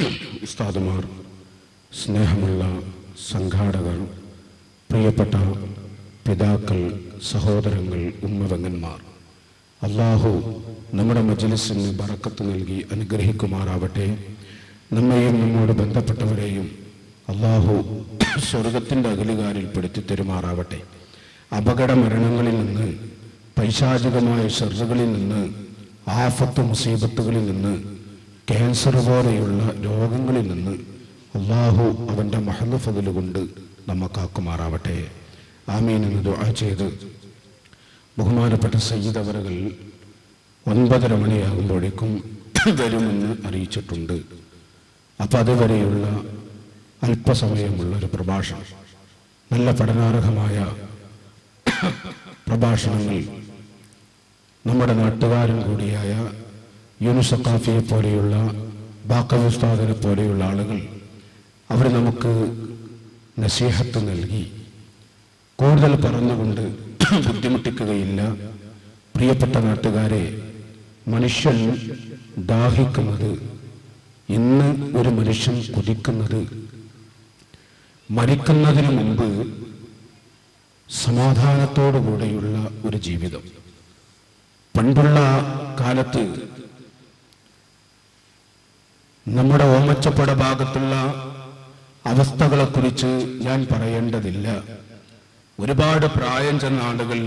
ഉസ്താദുമാർ സ്നേഹമുള്ള സംഘാടകർ പ്രിയപ്പെട്ട പിതാക്കൾ സഹോദരങ്ങൾ ഉമ്മവങ്ങന്മാർ അള്ളാഹു നമ്മുടെ മജ്ലിസിന് ബറക്കത്ത് നൽകി അനുഗ്രഹിക്കുമാറാവട്ടെ നമ്മെയും നമ്മോട് ബന്ധപ്പെട്ടവരെയും അള്ളാഹു സ്വർഗത്തിൻ്റെ അകലുകാരിൽ പെടുത്തി തരുമാറാവട്ടെ അപകട മരണങ്ങളിൽ നിന്ന് പൈശാചികമായ ഷെറുകളിൽ നിന്ന് ആഫത്ത് മുസീബത്തുകളിൽ നിന്ന് ക്യാൻസർ പോലെയുള്ള രോഗങ്ങളിൽ നിന്ന് അള്ളാഹു അവൻ്റെ മഹന്ന് ഫതില് കൊണ്ട് നമുക്കാക്കുമാറാവട്ടെ ആമീൻ എന്ന് ദുആ ചെയ്ത് ബഹുമാനപ്പെട്ട സയ്യിദ് അവറുകൾ ഒൻപതര മണിയാകുമ്പോഴേക്കും വരുമെന്ന് അറിയിച്ചിട്ടുണ്ട് അപ്പം അതുവരെയുള്ള അല്പസമയമുള്ള ഒരു പ്രഭാഷണം നല്ല പഠനാർഹമായ പ്രഭാഷണങ്ങൾ നമ്മുടെ നാട്ടുകാരൻ കൂടിയായ യൂനുസക്കാഫിയെ പോലെയുള്ള ബാക്കവ് ഉസ്താദിനെ പോലെയുള്ള ആളുകൾ അവർ നമുക്ക് നസീഹത്ത് നൽകി കൂടുതൽ പറഞ്ഞുകൊണ്ട് ബുദ്ധിമുട്ടിക്കുകയില്ല പ്രിയപ്പെട്ട നാട്ടുകാരെ മനുഷ്യൻ ദാഹിക്കുന്നത് ഇന്ന് ഒരു മനുഷ്യൻ കൊതിക്കുന്നത് മരിക്കുന്നതിന് മുമ്പ് സമാധാനത്തോടുകൂടെയുള്ള ഒരു ജീവിതം പണ്ടുള്ള കാലത്ത് നമ്മുടെ ഓമച്ചപ്പട ഭാഗത്തുള്ള അവസ്ഥകളെക്കുറിച്ച് ഞാൻ പറയേണ്ടതില്ല ഒരുപാട് പ്രായം ചെന്ന ആളുകൾ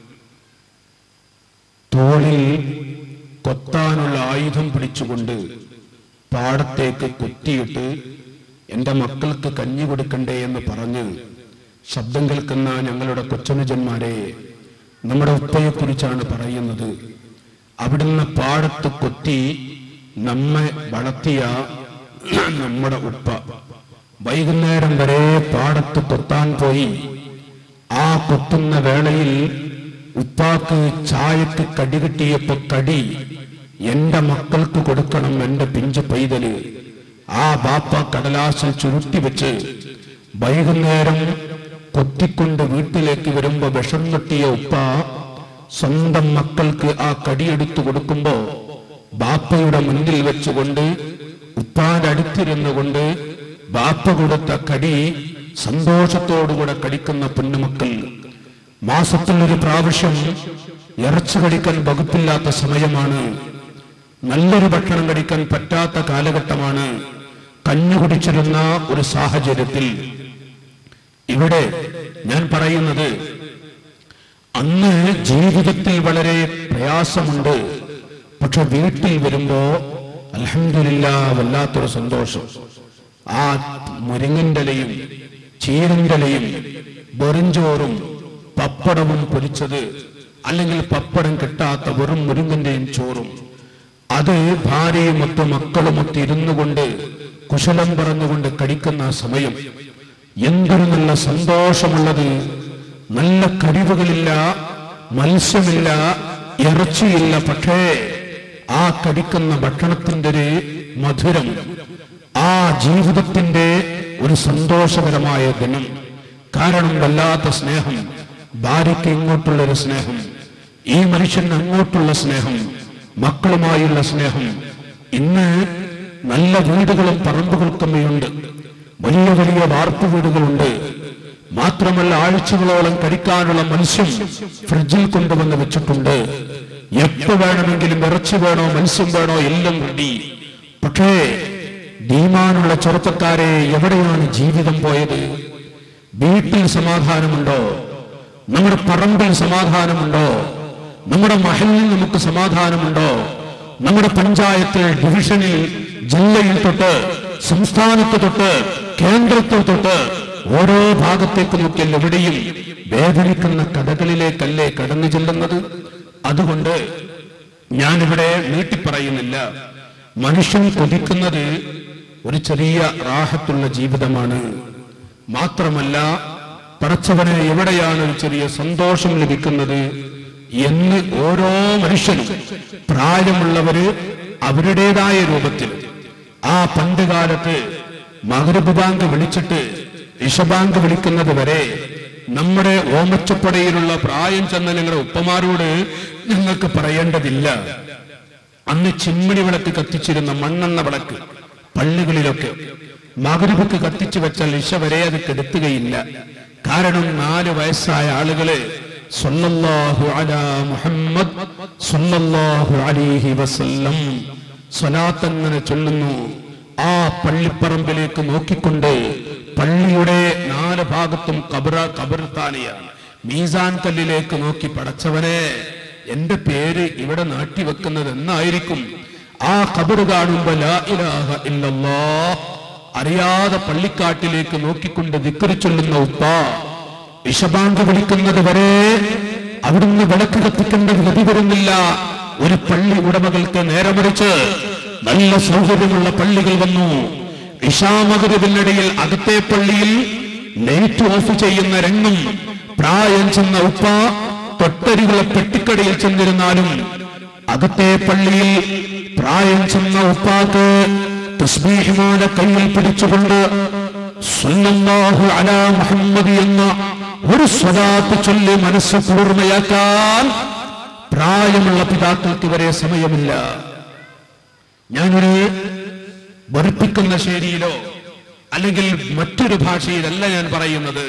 തോളിൽ കൊത്താനുള്ള ആയുധം പിടിച്ചുകൊണ്ട് പാടത്തേക്ക് കുത്തിയിട്ട് എൻ്റെ മക്കൾക്ക് കഞ്ഞി കൊടുക്കണ്ടേ എന്ന് പറഞ്ഞ് ശബ്ദം കേൾക്കുന്ന ഞങ്ങളുടെ കൊച്ചനുജന്മാരെ നമ്മുടെ ഉപ്പയെക്കുറിച്ചാണ് പറയുന്നത് അവിടുന്ന് പാടത്ത് കൊത്തി നമ്മെ വളർത്തിയ നമ്മുടെ ഉപ്പ വൈകുന്നേരം വരെ പാടത്ത് കൊത്താൻ പോയി ആ കൊത്തുന്ന വേളയിൽ ഉപ്പാക്ക് ചായക്ക് കടി കിട്ടിയപ്പോ കടി എന്റെ മക്കൾക്ക് കൊടുക്കണം എന്റെ പിഞ്ചു പൈതല് ആ ബാപ്പ കടലാസിൽ ചുരുട്ടി വെച്ച് വൈകുന്നേരം കൊത്തിക്കൊണ്ട് വീട്ടിലേക്ക് വരുമ്പോ വിഷം കെട്ടിയ ഉപ്പ സ്വന്തം മക്കൾക്ക് ആ കടിയെടുത്തു കൊടുക്കുമ്പോ ബാപ്പയുടെ മുന്നിൽ വെച്ചുകൊണ്ട് ഉപ്പാന്റെ അടുത്തിരുന്നു കൊണ്ട് ബാപ്പ കൊടുത്ത കടി സന്തോഷത്തോടുകൂടെ കടിക്കുന്ന പൊന്നുമക്കൾ മാസത്തിൽ ഒരു പ്രാവശ്യം ഇറച്ചു കടിക്കാൻ വകുപ്പില്ലാത്ത സമയമാണ് നല്ലൊരു ഭക്ഷണം കഴിക്കാൻ പറ്റാത്ത കാലഘട്ടമാണ് കഞ്ഞു കുടിച്ചിരുന്ന ഒരു സാഹചര്യത്തിൽ ഇവിടെ ഞാൻ പറയുന്നത് അന്ന് ജീവിതത്തിൽ വളരെ പ്രയാസമുണ്ട് പക്ഷെ വീട്ടിൽ വരുമ്പോ അലഹമില്ല വല്ലാത്തൊരു സന്തോഷം ആ മുരിങ്ങൻ്റെലയും ചീരൻ്റെലയും വെറുംചോറും പപ്പടവും പൊരിച്ചത് അല്ലെങ്കിൽ പപ്പടം കിട്ടാത്ത വെറും മുരിങ്ങന്റെയും ചോറും അത് ഭാര്യയും ഒത്ത് മക്കളുമൊത്ത് ഇരുന്നു കൊണ്ട് കുശലം പറഞ്ഞുകൊണ്ട് കഴിക്കുന്ന ആ സമയം എന്തൊരു നല്ല സന്തോഷമുള്ളത് നല്ല കഴിവുകളില്ല മത്സ്യമില്ല ഇറച്ചിയില്ല പക്ഷേ ആ കടിക്കുന്ന ഭക്ഷണത്തിന്റെ ഒരു മധുരം ആ ജീവിതത്തിന്റെ ഒരു സന്തോഷകരമായ ദിനം കാരണം വല്ലാത്ത സ്നേഹം ഭാര്യയ്ക്ക് ഇങ്ങോട്ടുള്ള ഒരു സ്നേഹം ഈ മനുഷ്യന് അങ്ങോട്ടുള്ള സ്നേഹം മക്കളുമായുള്ള സ്നേഹം ഇന്ന് നല്ല വീടുകളും പറമ്പുകൾക്കുമേയുണ്ട് വലിയ വലിയ വാർപ്പ് വീടുകളുണ്ട് മാത്രമല്ല ആഴ്ചകളോളം കഴിക്കാനുള്ള മത്സ്യം ഫ്രിഡ്ജിൽ കൊണ്ടുവന്ന് വെച്ചിട്ടുണ്ട് എപ്പോ വേണമെങ്കിലും ഇറച്ചി വേണോ മത്സ്യം വേണോ എല്ലാം റെഡി പക്ഷേ ധീമാനുള്ള ചെറുപ്പക്കാരെ എവിടെയാണ് ജീവിതം പോയത് വീട്ടിൽ സമാധാനമുണ്ടോ നമ്മുടെ പറമ്പിൽ സമാധാനമുണ്ടോ നമ്മുടെ മഹലിൽ നമുക്ക് സമാധാനമുണ്ടോ നമ്മുടെ പഞ്ചായത്തിൽ ഡിവിഷനിൽ ജില്ലയിൽ തൊട്ട് സംസ്ഥാനത്ത് തൊട്ട് കേന്ദ്രത്തിൽ തൊട്ട് ഓരോ ഭാഗത്തേക്ക് നോക്കിയാൽ എവിടെയും വേദനിക്കുന്ന കഥകളിലേക്കല്ലേ കടന്നു ചെല്ലുന്നത് അതുകൊണ്ട് ഞാനിവിടെ നീട്ടിപ്പറയുന്നില്ല മനുഷ്യൻ കൊതിക്കുന്നത് ഒരു ചെറിയ റാഹത്തുള്ള ജീവിതമാണ് മാത്രമല്ല പറച്ചവന് എവിടെയാണ് ഒരു ചെറിയ സന്തോഷം ലഭിക്കുന്നത് എന്ന് ഓരോ മനുഷ്യനും പ്രായമുള്ളവര് അവരുടേതായ രൂപത്തിൽ ആ പണ്ട് കാലത്ത് മകരബ് ബാങ്ക് വിളിച്ചിട്ട് ഇഷബാങ്ക് വിളിക്കുന്നത് വരെ നമ്മുടെ ഓമച്ചപ്പടയിലുള്ള പ്രായം ചെന്ന നിങ്ങളുടെ ഉപ്പമാരോട് നിങ്ങൾക്ക് പറയേണ്ടതില്ല അന്ന് ചിമ്മിണി വിളക്ക് കത്തിച്ചിരുന്ന മണ്ണെണ്ണ വിളക്ക് പള്ളികളിലൊക്കെ മകരിബക്ക് കത്തിച്ചു വെച്ചാൽ ഇഷ വരെ അത് കെടുത്തുകയില്ല കാരണം നാല് വയസ്സായ ആളുകള് സ്വല്ലല്ലാഹു അലാ മുഹമ്മദ് സ്വല്ലല്ലാഹു അലൈഹി വസല്ലം സ്വലാത്ത് അങ്ങനെ ചൊല്ലുന്നു ആ പള്ളിപ്പറമ്പിലേക്ക് നോക്കിക്കൊണ്ട് പള്ളിയുടെ നാല് ഭാഗത്തും കബറ കബർത്താനിയാണ് മീസാൻ കല്ലിലേക്ക് നോക്കി പടച്ചവനെ എന്റെ പേര് ഇവിടെ നാട്ടിവെക്കുന്നത് എന്നായിരിക്കും ആ കബറ് കാണുമ്പോ ലാ ഇലാഹ ഇല്ലല്ലാഹ് അറിയാതെ പള്ളിക്കാട്ടിലേക്ക് നോക്കിക്കൊണ്ട് ദിക്കറി ചൊല്ലുന്ന ഉപ്പ വിഷബാങ്ക് വിളിക്കുന്നത് വരെ അവിടുന്ന് വിളക്ക് കത്തിക്കേണ്ട ഗതി വരുന്നില്ല ഒരു പള്ളി ഉടമകൾക്ക് നേരെ മറിച്ച് നല്ല സൗകര്യമുള്ള പള്ളികൾ വന്നു ഇഷാമകരിവിനിടയിൽ അകത്തെ പള്ളിയിൽ ലൈറ്റ് ഓഫ് ചെയ്യുന്ന രംഗം പ്രായം ചെന്ന ഉപ്പ തൊട്ടരികുള്ള പെട്ടിക്കടയിൽ ചെന്നിരുന്നാലും അകത്തെ പള്ളിയിൽ പ്രായം ചെന്ന ഉപ്പാക്ക് തസ്ബീഹിമാല കയ്യിൽ പിടിച്ചുകൊണ്ട് സ്വല്ലല്ലാഹു അലാ മുഹമ്മദ് എന്ന ഒരു സ്വലാത്ത് ചൊല്ലി മനസ്സ് കുളിർമയാക്കാൻ പ്രായമുള്ള പിതാക്കൾക്ക് വരെ സമയമില്ല ഞാനൊരു വെറുപ്പിക്കുന്ന ശൈലിയിലോ അല്ലെങ്കിൽ മറ്റൊരു ഭാഷയിലല്ല ഞാൻ പറയുന്നത്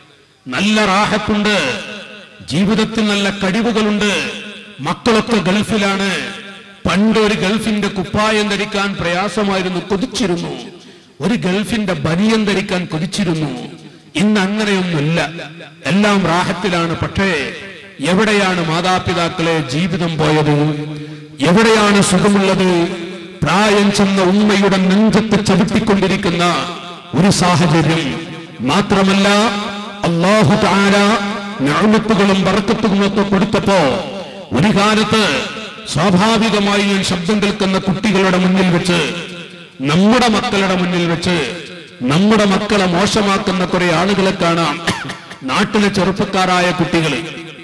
നല്ല റാഹത്തുണ്ട് ജീവിതത്തിൽ നല്ല കഴിവുകളുണ്ട് മക്കളൊക്കെ ഗൾഫിലാണ് പണ്ട് ഒരു ഗൾഫിന്റെ കുപ്പായം ധരിക്കാൻ പ്രയാസമായിരുന്നു കൊതിച്ചിരുന്നു ഒരു ഗൾഫിന്റെ ബനിയം ധരിക്കാൻ കൊതിച്ചിരുന്നു ഇന്ന് അങ്ങനെയൊന്നുമില്ല എല്ലാം റാഹത്തിലാണ് പക്ഷേ എവിടെയാണ് മാതാപിതാക്കളെ ജീവിതം പോയത് എവിടെയാണ് സുഖമുള്ളത് പ്രായം ചെന്ന ഉമ്മയുടെ നെഞ്ചത്ത് ചവിട്ടിക്കൊണ്ടിരിക്കുന്ന ഒരു സാഹചര്യം മാത്രമല്ല അള്ളാഹു താര ഞാമത്തുകളും വറക്കത്തുകളും ഒക്കെ കൊടുത്തപ്പോ ഒരു കാലത്ത് സ്വാഭാവികമായി ഞാൻ ശബ്ദം കേൾക്കുന്ന കുട്ടികളുടെ മുന്നിൽ വെച്ച് നമ്മുടെ മക്കളുടെ മുന്നിൽ വെച്ച് നമ്മുടെ മക്കളെ മോശമാക്കുന്ന കുറെ ആളുകളെ കാണാം നാട്ടിലെ ചെറുപ്പക്കാരായ കുട്ടികളെ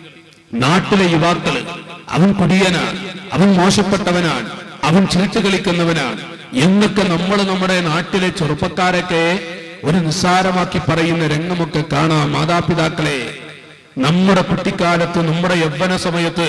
നാട്ടിലെ യുവാക്കള് അവൻ കുടിയനാണ് അവൻ മോശപ്പെട്ടവനാണ് അവൻ ചീട്ട് കളിക്കുന്നവനാണ് എന്നൊക്കെ നമ്മൾ നമ്മുടെ നാട്ടിലെ ചെറുപ്പക്കാരൊക്കെ ഒരു നിസ്സാരമാക്കി പറയുന്ന രംഗമൊക്കെ കാണാം മാതാപിതാക്കളെ നമ്മുടെ കുട്ടിക്കാലത്ത് നമ്മുടെ യൗവന സമയത്ത്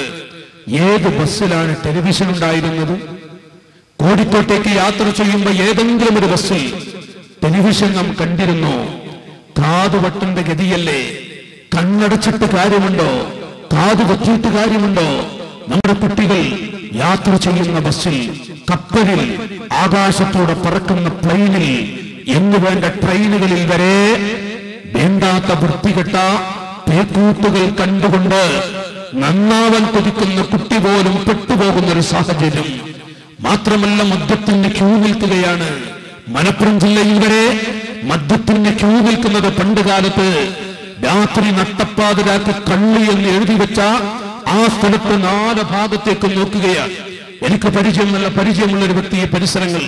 ഏത് ബസ്സിലാണ് ടെലിവിഷൻ ഉണ്ടായിരുന്നത് കോഴിക്കോട്ടേക്ക് യാത്ര ചെയ്യുമ്പോൾ ഏതെങ്കിലും ഒരു ബസ്സിൽ ടെലിവിഷൻ നാം കണ്ടിരുന്നോ കാതുവട്ടന്റെ ഗതിയല്ലേ കണ്ണടച്ചിട്ട് കാര്യമുണ്ടോ കാതു വറ്റിയിട്ട് കാര്യമുണ്ടോ നമ്മുടെ കുട്ടികൾ യാത്ര ചെയ്യുന്ന ബസ്സിൽ കപ്പലിൽ ആകാശത്തൂടെ പറക്കുന്ന പ്ലെയിനിൽ എന്ന് വേണ്ട ട്രെയിനുകളിൽ വരെ വേണ്ടാത്ത വൃത്തികെട്ട പേക്കൂത്തുകൾ കണ്ടുകൊണ്ട് നന്നാവാൻ കൊതിക്കുന്ന കുട്ടി പോലും പെട്ടുപോകുന്ന ഒരു സാഹചര്യം മാത്രമല്ല മദ്യത്തിന് ക്യൂ നിൽക്കുകയാണ് മലപ്പുറം ജില്ലയിൽ വരെ മദ്യത്തിന് ക്യൂ നിൽക്കുന്നത് പണ്ട് കാലത്ത് രാത്രി നട്ടപ്പാതിരാക്ക് കള്ളി എന്ന് എഴുതി വെച്ച ആ സ്ഥലത്ത് നാല് ഭാഗത്തേക്ക് നോക്കുകയാണ് എനിക്ക് പരിചയം നല്ല പരിചയമുള്ള ഒരു വ്യക്തി ഈ പരിസരങ്ങൾ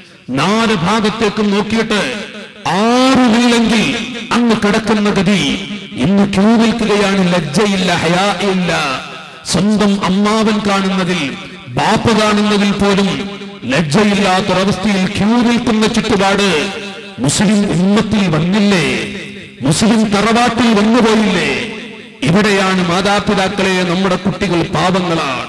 നാല് ഭാഗത്തേക്കും നോക്കിയിട്ട് ആരുമില്ലെങ്കിൽ അങ്ങ് കിടക്കുന്ന ഗതി ഇന്ന് ക്യൂ നിൽക്കുകയാണ് ലജ്ജയില്ല ഹയാ ഇല്ല സ്വന്തം അമ്മാവൻ കാണുന്നതിൽ ബാപ്പ കാണുന്നതിൽ പോലും ലജ്ജയില്ലാത്തൊരവസ്ഥയിൽ ക്യൂ നിൽക്കുന്ന ചുറ്റുപാട് മുസ്ലിം ഉമ്മത്തിൽ വന്നില്ലേ മുസ്ലിം തറവാട്ടിൽ വന്നുപോയില്ലേ ഇവിടെയാണ് മാതാപിതാക്കളെ നമ്മുടെ കുട്ടികൾ പാപങ്ങളാണ്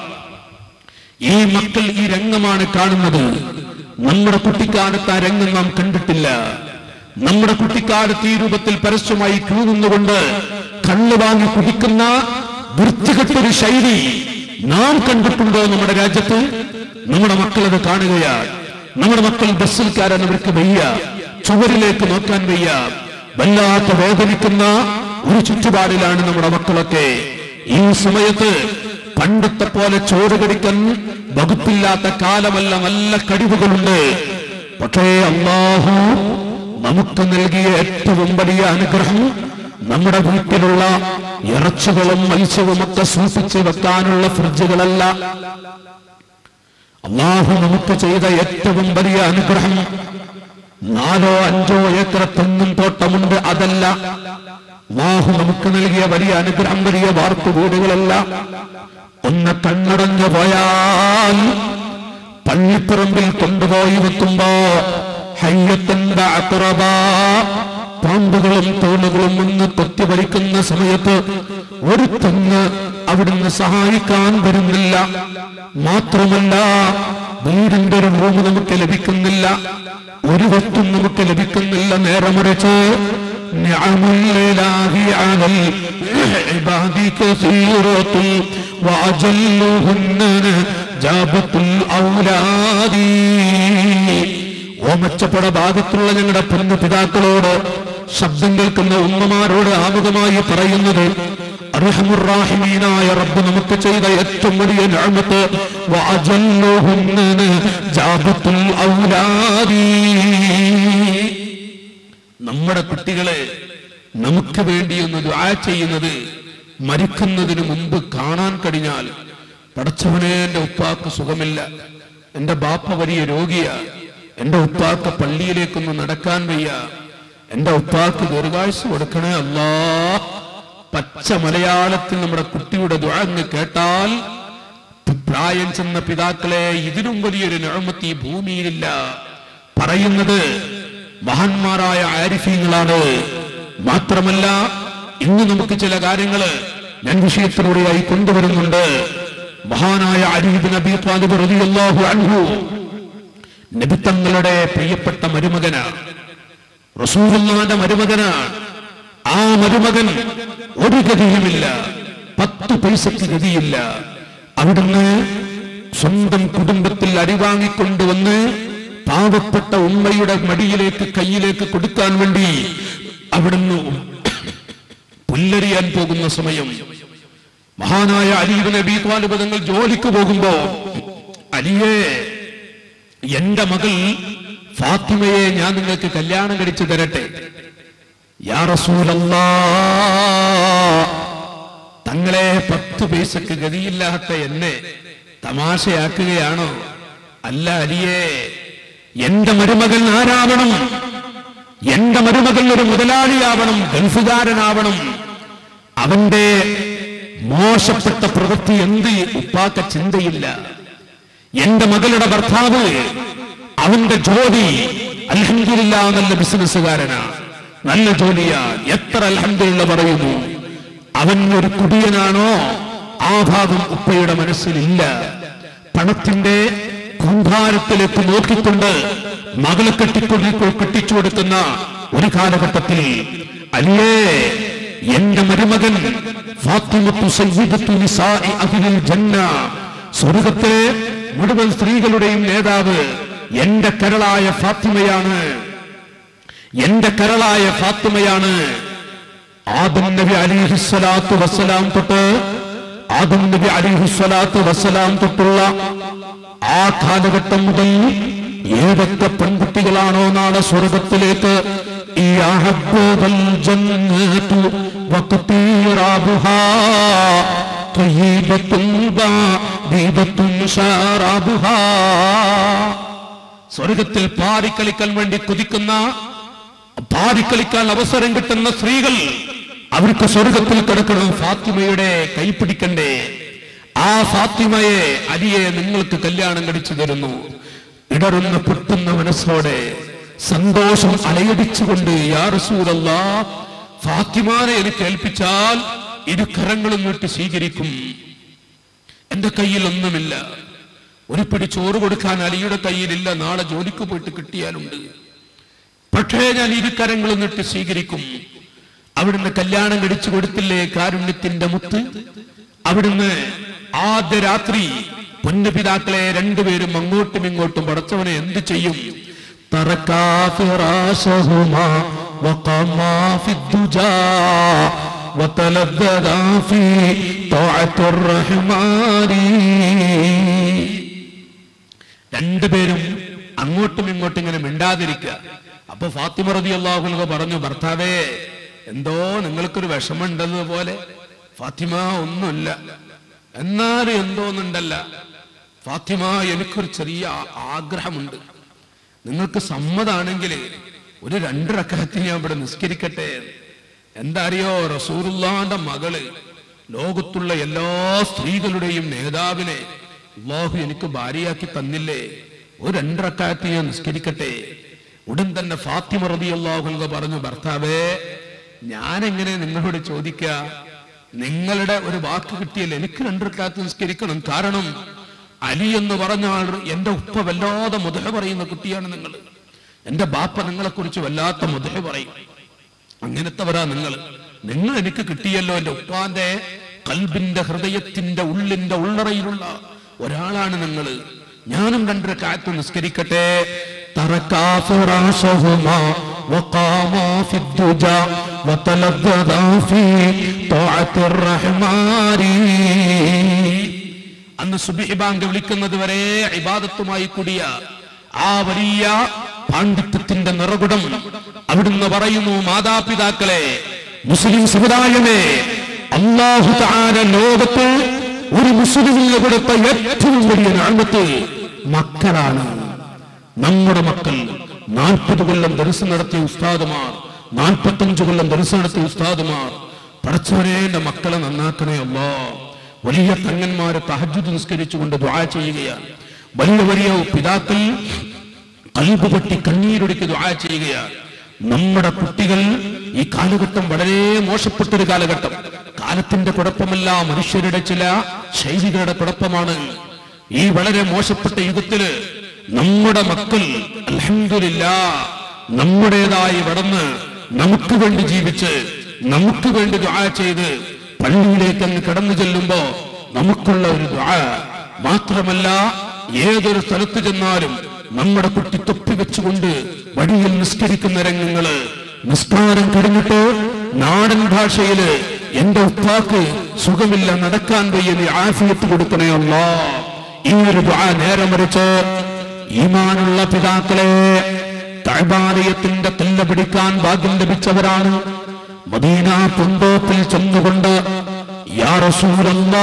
ഈ മക്കൾ ഈ രംഗമാണ് കാണുന്നത് നമ്മുടെ കുട്ടിക്കാലത്ത് ആ രംഗം നാം കണ്ടിട്ടില്ല നമ്മുടെ കുട്ടിക്കാലത്ത് ഈ രൂപത്തിൽ പരസ്യമായി ക്യൂ നിന്നുകൊണ്ട് കണ്ണു വാങ്ങി കുടിക്കുന്ന വൃത്തികെട്ടൊരു ശൈലി നാം കണ്ടിട്ടുണ്ടോ നമ്മുടെ രാജ്യത്ത് നമ്മുടെ മക്കൾ അത് കാണുകയാണ് നമ്മുടെ മക്കൾ ബസ്സിൽ കയറാൻ അവർക്ക് വയ്യ ചുവരിലേക്ക് നോക്കാൻ വയ്യ വല്ലാത്ത വേദനിക്കുന്ന ഒരു ചുറ്റുപാടിലാണ് നമ്മുടെ മക്കളൊക്കെ ഈ സമയത്ത് പണ്ടത്തെ പോലെ ചോറ് കടിക്കാൻ വകുപ്പില്ലാത്ത കാലമല്ല നല്ല കഴിവുകളുണ്ട് പക്ഷേ അള്ളാഹു നമുക്ക് നൽകിയ ഏറ്റവും വലിയ അനുഗ്രഹം നമ്മുടെ വീട്ടിലുള്ള ഇറച്ചികളും മത്സ്യവും ഒക്കെ സൂക്ഷിച്ച് വെക്കാനുള്ള ഫ്രിഡ്ജുകളല്ല അള്ളാഹു നമുക്ക് ചെയ്ത ഏറ്റവും വലിയ അനുഗ്രഹം നാലോ അഞ്ചോ ഏക്കർ തെങ്ങും തോട്ടമുണ്ട് അതല്ല അള്ളാഹു നമുക്ക് നൽകിയ വലിയ അനുഗ്രഹം വലിയ വാർപ്പ് വീടുകളല്ല ഒന്ന് കണ്ണടഞ്ഞു പോയാൽ പള്ളിപ്പറമ്പിൽ കൊണ്ടുപോയി വെക്കുമ്പോ ഹയ്യത്തിന്റെ അക്കുറബ പാമ്പുകളും തോണുകളും ഒന്ന് കൊത്തിവലിക്കുന്ന സമയത്ത് ഒരു തെങ്ങ് അവിടുന്ന് സഹായിക്കാൻ വരുന്നില്ല മാത്രമല്ല വീടിന്റെ ഒരു റൂം നമുക്ക് ലഭിക്കുന്നില്ല ഒരു വസ്തും നമുക്ക് ലഭിക്കുന്നില്ല നേരെ മറിച്ച് നിഅമുല്ലാഹി അലൽ ഇബാദി കസീറത്തുൻ വഅജല്ലുഹുന്ന ജാബത്തുൽ ഔലാദി ഓ മെച്ചപ്പെട്ട ഭാഗത്തുള്ള ഞങ്ങളുടെ പൊന്നു പിതാക്കളോട് ശബ്ദം കേൾക്കുന്ന ഉമ്മമാരോട് ആമുഖമായി പറയുന്നത് അർഹമുറാഹിമീനായ റബ്ബ് നമുക്ക് ചെയ്ത ഏറ്റവും വലിയ ഞാമത്ത് ജാബത്തുൽ ഔലാദി നമ്മുടെ കുട്ടികളെ നമുക്ക് വേണ്ടി ഒന്ന് ദുആ ചെയ്യുന്നത് മരിക്കുന്നതിന് മുമ്പ് കാണാൻ കഴിഞ്ഞാൽ പടച്ചവനെ എന്റെ ഉപ്പാക്ക് സുഖമില്ല എന്റെ ബാപ്പ വലിയ രോഗിയാ എന്റെ ഉപ്പാക്ക് പള്ളിയിലേക്കൊന്ന് നടക്കാൻ വയ്യ എന്റെ ഉപ്പാക്ക് ദീർഘായുസ് കൊടുക്കണേ അല്ലാ പച്ച മലയാളത്തിൽ നമ്മുടെ കുട്ടിയുടെ ദുഴങ്ങ് കേട്ടാൽ പ്രായം ചെന്ന പിതാക്കളെ ഇതിനും വലിയൊരു നിഴമത്ത് ഈ ഭൂമിയിലില്ല പറയുന്നത് മഹാന്മാരായ ആരിഫീങ്ങളാണ് മാത്രമല്ല ഇന്ന് നമുക്ക് ചില കാര്യങ്ങള് ഞാൻ വിഷയത്തിലൂടെയായി കൊണ്ടുവരുന്നുണ്ട് മഹാനായ അരീബ് നബി താലിബ് റളിയല്ലാഹു അൻഹു നബിത്തങ്ങളുടെ പ്രിയപ്പെട്ട മരുമകനാണ് റസൂലുള്ളാന്റെ മരുമകനാണ് ആ മരുമകൻ ഒരു ഗതിയുമില്ല പത്ത് പൈസക്ക് ഗതിയില്ല അവിടുന്ന് സ്വന്തം കുടുംബത്തിൽ അരിവാങ്ങിക്കൊണ്ടുവന്ന് പാവപ്പെട്ട ഉമ്മയുടെ മടിയിലേക്ക് കയ്യിലേക്ക് കൊടുക്കാൻ വേണ്ടി അവിടുന്ന് പുല്ലരിയാൻ പോകുന്ന സമയം മഹാനായ അലീബ് നബി ത്വാലിബ് തങ്ങൾ ജോലിക്ക് പോകുമ്പോ അലിയേ എന്റെ മകൾ ഫാത്തിമയെ ഞാൻ നിങ്ങൾക്ക് കല്യാണം കഴിച്ചു തരട്ടെ യാ റസൂലല്ലാ തങ്ങളെ പത്ത് പൈസക്ക് ഗതിയില്ലാത്ത എന്നെ തമാശയാക്കുകയാണോ അല്ല അലിയേ എന്റെ മരുമകൻ ആരാവണം എന്റെ മരുമകൻ ഒരു മുതലാളിയാവണം ഗൾഫുകാരനാവണം അവന്റെ മോശപ്പെട്ട പ്രവൃത്തി എന്ത് ഉപ്പാക്ക ചിന്തയില്ല എന്റെ മകളുടെ ഭർത്താവ് അവന്റെ ജോലി അൽഹംദുലില്ല നല്ല ബിസിനസ്സുകാരനാ നല്ല ജോലിയാ എത്ര അൽഹംദുലില്ല പറയുന്നു അവൻ ഒരു കുടിയനാണോ ആ ഭാഗം ഉപ്പയുടെ മനസ്സിലില്ല പണത്തിന്റെ കുംഭാരത്തിലേക്ക് നോക്കിക്കൊണ്ട് മകളെ കെട്ടിക്കൊണ്ടി കെട്ടിച്ചു കൊടുക്കുന്ന ഒരു കാലഘട്ടത്തിൽ അല്ലേ എന്റെ മരുമകൻ ഫാത്തിമത്തു സയ്യിദത്തു നിസാഇ അഹ്ലിൽ ജന്ന സ്വർഗത്തിലെ മുഴുവൻ സ്ത്രീകളുടെയും നേതാവ് എന്റെ കരളായ ഫാത്തിമയാണ് എന്റെ കരളായ ഫാത്തിമയാണ് ആദം നബി അലിഹിസ്വലാത്തു വസ്സലാം തൊട്ട് ആദം നബി അലിഹിസ്വലാത്തു വസ്സലാം തൊട്ടുള്ള ആ കാലഘട്ടം മുതൽ ഏതൊക്കെ പെൺകുട്ടികളാണോ നാളെ സ്വർഗത്തിലേക്ക് ഈ അഹബ്ബുൽ ജന്നത്തു വഖതീറാബുഹാ ത്വയ്യിബത്തുൻ ബാദിബത്തുൻ ശാറാബുഹാ സ്വർഗത്തിൽ പാറിക്കളിക്കാൻ വേണ്ടി കുതിക്കുന്ന പാടിക്കളിക്കാൻ അവസരം കിട്ടുന്ന സ്ത്രീകൾ അവർക്ക് സ്വർഗത്തിൽ കിടക്കണം ഫാത്തിമയുടെ കൈപ്പിടിക്കണ്ടേ ആ ഫാത്തിമയെ അലിയെ നിങ്ങൾക്ക് കല്യാണം കഴിച്ചു തരുന്നു ഇടറുന്ന പൊട്ടുന്ന മനസ്സോടെ സന്തോഷം അലയടിച്ചുകൊണ്ട് യാ റസൂലല്ലാ ഫാത്തിമാനെ എനിക്ക് ഏൽപ്പിച്ചാൽ ഇരു കരങ്ങളും നീട്ടി സ്വീകരിക്കും എന്റെ കയ്യിൽ ഒന്നുമില്ല ഒരു പിടി ചോറ് കൊടുക്കാൻ അലിയുടെ കയ്യിലില്ല നാളെ ജോലിക്ക് പോയിട്ട് കിട്ടിയാലുണ്ട് പക്ഷേ ഞാൻ ഇരുക്കരങ്ങളും നീട്ടി സ്വീകരിക്കും അവിടുന്ന് കല്യാണം കഴിച്ചു കൊടുത്തില്ലേ കാരുണ്യത്തിന്റെ മുത്ത് അവിടുന്ന് ആദ്യ രാത്രി പൊന്നുപിതാക്കളെ രണ്ടുപേരും അങ്ങോട്ടും ഇങ്ങോട്ടും പടച്ചവനെ എന്ത് ചെയ്യും തറക്കാ ഫിറാശഹുമാ വഖമാ ഫിദ്ദുജാ وتلذذا في طاعة الرحمن രണ്ടുപേരും അങ്ങോട്ടും ഇങ്ങോട്ടും ഇങ്ങനെ മിണ്ടാതിരിക്കുക അപ്പൊ ഫാത്തിമ റതി അള്ളാഹുലക പറഞ്ഞു ഭർത്താവേ എന്തോ നിങ്ങൾക്കൊരു വിഷമുണ്ടെന്നത് പോലെ ഫാത്തിമ ഒന്നുമില്ല എന്നാലും എന്തോന്നുണ്ടല്ല ഫാത്തിമ എനിക്കൊരു ചെറിയ ആ- ആഗ്രഹമുണ്ട് നിങ്ങൾക്ക് സമ്മതാണെങ്കിൽ ഒരു രണ്ട് റക്കഹത്തിന് ഞാൻ ഇവിടെ നിസ്കരിക്കട്ടെ എന്താ അറിയോ റസൂറുല്ലാന്റെ മകള് ലോകത്തുള്ള എല്ലാ സ്ത്രീകളുടെയും നേതാവിനെ അള്ളാഹു എനിക്ക് ഭാര്യയാക്കി തന്നില്ലേ ഒരു രണ്ടറക്കാലത്ത് ഞാൻ നിസ്കരിക്കട്ടെ ഉടൻ തന്നെ ഫാത്തിമ റതി അള്ളാഹു പറഞ്ഞു ഭർത്താവേ ഞാൻ എങ്ങനെ നിങ്ങളോട് ചോദിക്ക നിങ്ങളുടെ ഒരു വാക്ക് കിട്ടിയാൽ എനിക്ക് രണ്ടരക്കാലത്ത് നിസ്കരിക്കണം കാരണം അലി എന്ന് പറഞ്ഞാൽ എന്റെ ഉപ്പ വല്ലാതെ മുതല പറയുന്ന കുട്ടിയാണ് നിങ്ങൾ എന്റെ ബാപ്പ നിങ്ങളെ കുറിച്ച് വല്ലാത്ത മുതല പറയും അങ്ങനത്തെവരാ നിങ്ങൾ നിങ്ങൾ എനിക്ക് കിട്ടിയല്ലോ എന്റെ ഉപ്പാന്റെ കൽബിന്റെ ഹൃദയത്തിന്റെ ഉള്ളിന്റെ ഉള്ളറയിലുള്ള ഒരാളാണ് നിങ്ങൾ ഞാനും രണ്ടര കാറ്റ് നിസ്കരിക്കട്ടെ تركا فراشهما وقاما في الدجى وتلذذا في طاعة الرحمن അന്ന് സുബിഹി ബാങ്ക് വിളിക്കുന്നത് വരെ ഇബാദത്തുമായി കൂടിയ ആ വലിയ പാണ്ഡിത്യത്തിന്റെ നിറകുടം അവിടുന്ന് പറയുന്നു മാതാപിതാക്കളെ മുസ്ലിം സമുദായമേ അള്ളാഹു താര ലോകത്ത് ഒരു മുസ്ലിമിന് കൊടുത്ത ഏറ്റവും വലിയ നാമത്ത് മക്കളാണ് നമ്മുടെ മക്കൾ നാൽപ്പത് കൊല്ലം ദർശനം നടത്തിയ ഉസ്താദുമാർ നാൽപ്പത്തഞ്ചു കൊല്ലം ദർശനം നടത്തിയ ഉസ്താദുമാർ പടച്ചവനെ എന്റെ മക്കളെ നന്നാക്കണേ അല്ലോ വലിയ തങ്ങന്മാരെ തഹജുദ് നിസ്കരിച്ചുകൊണ്ട് ദ്വാ ചെയ്യുകയാണ് വലിയ വലിയ പിതാക്കൾ കൽബ് പൊട്ടി കണ്ണീരൊടുക്കി ദ്വാ ചെയ്യുകയാണ് നമ്മുടെ കുട്ടികൾ ഈ കാലഘട്ടം വളരെ മോശപ്പെട്ടൊരു കാലഘട്ടം കാലത്തിന്റെ കുഴപ്പമല്ല മനുഷ്യരുടെ ചില ശൈലികളുടെ കുഴപ്പമാണ് ഈ വളരെ മോശപ്പെട്ട യുഗത്തില് നമ്മുടെ മക്കൾ അൽഹംദുലില്ല നമ്മുടേതായി വളർന്ന് നമുക്ക് വേണ്ടി ജീവിച്ച് നമുക്ക് വേണ്ടി ദുആ ചെയ്ത് പള്ളിയിലേക്ക് അങ്ങ് കടന്നു ചെല്ലുമ്പോ നമുക്കുള്ള ഒരു ദുആ മാത്രമല്ല ഏതൊരു സ്ഥലത്ത് ചെന്നാലും നമ്മുടെ കുട്ടി തൊപ്പി വെച്ചുകൊണ്ട് വഴിയിൽ നിസ്കരിക്കുന്ന രംഗങ്ങള് നിസ്കാരം കഴിഞ്ഞിട്ട് നാടൻ ഭാഷയില് എന്റെ ഉപ്പാക്ക് സുഖമില്ല നടക്കാൻ വയ്യ നീ ആഫിയത്ത് കൊടുക്കണേ അല്ലാ ഈ ഒരു ദുആ നേരെ മറിച്ച് ഈമാനുള്ള പിതാക്കളെ തഴബാലയത്തിന്റെ തെല്ല പിടിക്കാൻ ഭാഗ്യം ലഭിച്ചവരാണ് മദീന പൂന്തോപ്പിൽ ചെന്നുകൊണ്ട് യാ റസൂലല്ലാ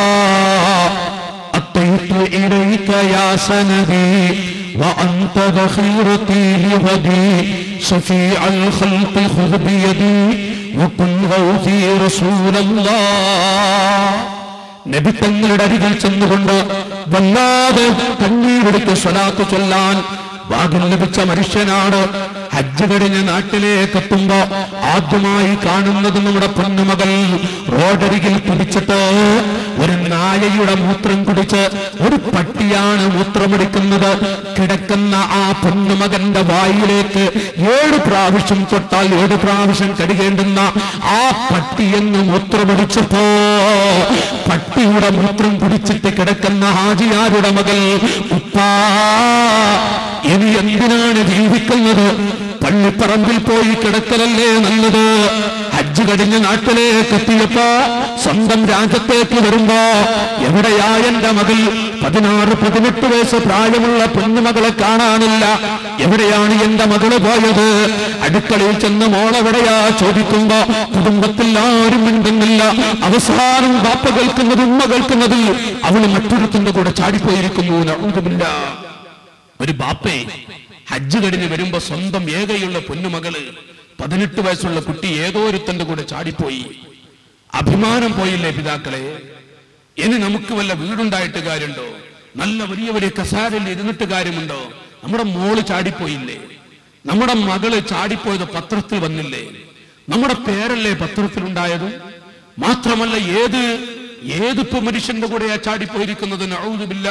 أتيت إليك يا سندي وأنت ذخيرتي لغدي شفيع الخلق خذ بيدي وكن غوثي رسول الله നബി തങ്ങളുടെ അരികിൽ ചെന്നുകൊണ്ട് വല്ലാതെ കണ്ണീരെടുത്ത് സ്വലാത്ത് ചൊല്ലാൻ ഭാഗ്യം ലഭിച്ച മനുഷ്യനാണ് ഹജ്ജ് കഴിഞ്ഞ് നാട്ടിലേക്ക് എത്തുമ്പോ ആദ്യമായി കാണുന്നത് നമ്മുടെ പൊന്നുമകൾ റോഡരികിൽ പിടിച്ചിട്ട് ഒരു നായയുടെ മൂത്രം കുടിച്ച് ഒരു പട്ടിയാണ് മൂത്രമെടുക്കുന്നത് കിടക്കുന്ന ആ പൊന്നുമകന്റെ വായിലേക്ക് ഏഴ് പ്രാവശ്യം തൊട്ടാൽ ഏഴ് പ്രാവശ്യം കരുകേണ്ടുന്ന ആ പട്ടിയെന്ന് മൂത്രമടിച്ചപ്പോ പട്ടിയുടെ മൂത്രം കുടിച്ചിട്ട് കിടക്കുന്ന ഹാജിയാരുടെ മകൾ ഉപ്പാ ഇനി എന്തിനാണ് ജീവിക്കുന്നത് പള്ളിപ്പറമ്പിൽ പോയി കിടക്കലല്ലേ നല്ലത് ഹജ്ജ് കഴിഞ്ഞ് നാട്ടിലേക്ക് എത്തിയപ്പോ സ്വന്തം രാജ്യത്തേക്ക് വരുമ്പോ എവിടെയാ എന്റെ മകൾ പതിനാറ് പതിനെട്ട് വയസ്സ് പ്രായമുള്ള പെണ്ണുമകളെ കാണാനില്ല എവിടെയാണ് എന്റെ മകള് പോയത് അടുക്കളയിൽ ചെന്ന് മോളെവിടെയാ ചോദിക്കുമ്പോ കുടുംബത്തിൽ ആരും മിണ്ടുന്നില്ല അവസാനം ബാപ്പ കേൾക്കുന്നത് ഉമ്മ കേൾക്കുന്നത് അവള് മറ്റൊരുത്തിന്റെ കൂടെ ചാടിപ്പോയിരിക്കുന്നു നഊദുബില്ല ഒരു ബാപ്പേ ഹജ്ജ് കഴിഞ്ഞ് വരുമ്പോ സ്വന്തം ഏകയുള്ള പൊന്നുമകള് പതിനെട്ട് വയസ്സുള്ള കുട്ടി ഏതോ ഒരുത്തന്റെ കൂടെ ചാടിപ്പോയി അഭിമാനം പോയില്ലേ പിതാക്കളെ ഇനി നമുക്ക് വല്ല വീടുണ്ടായിട്ട് കാര്യമുണ്ടോ നല്ല വലിയ വലിയ കസാരയിൽ ഇരുന്നിട്ട് കാര്യമുണ്ടോ നമ്മുടെ മോള് ചാടിപ്പോയില്ലേ നമ്മുടെ മകള് ചാടിപ്പോയത് പത്രത്തിൽ വന്നില്ലേ നമ്മുടെ പേരല്ലേ പത്രത്തിലുണ്ടായത് മാത്രമല്ല ഏത് ഏതിപ്പോ മനുഷ്യന്റെ കൂടെയാ ചാടിപ്പോയിരിക്കുന്നത് നഊദുബില്ലാ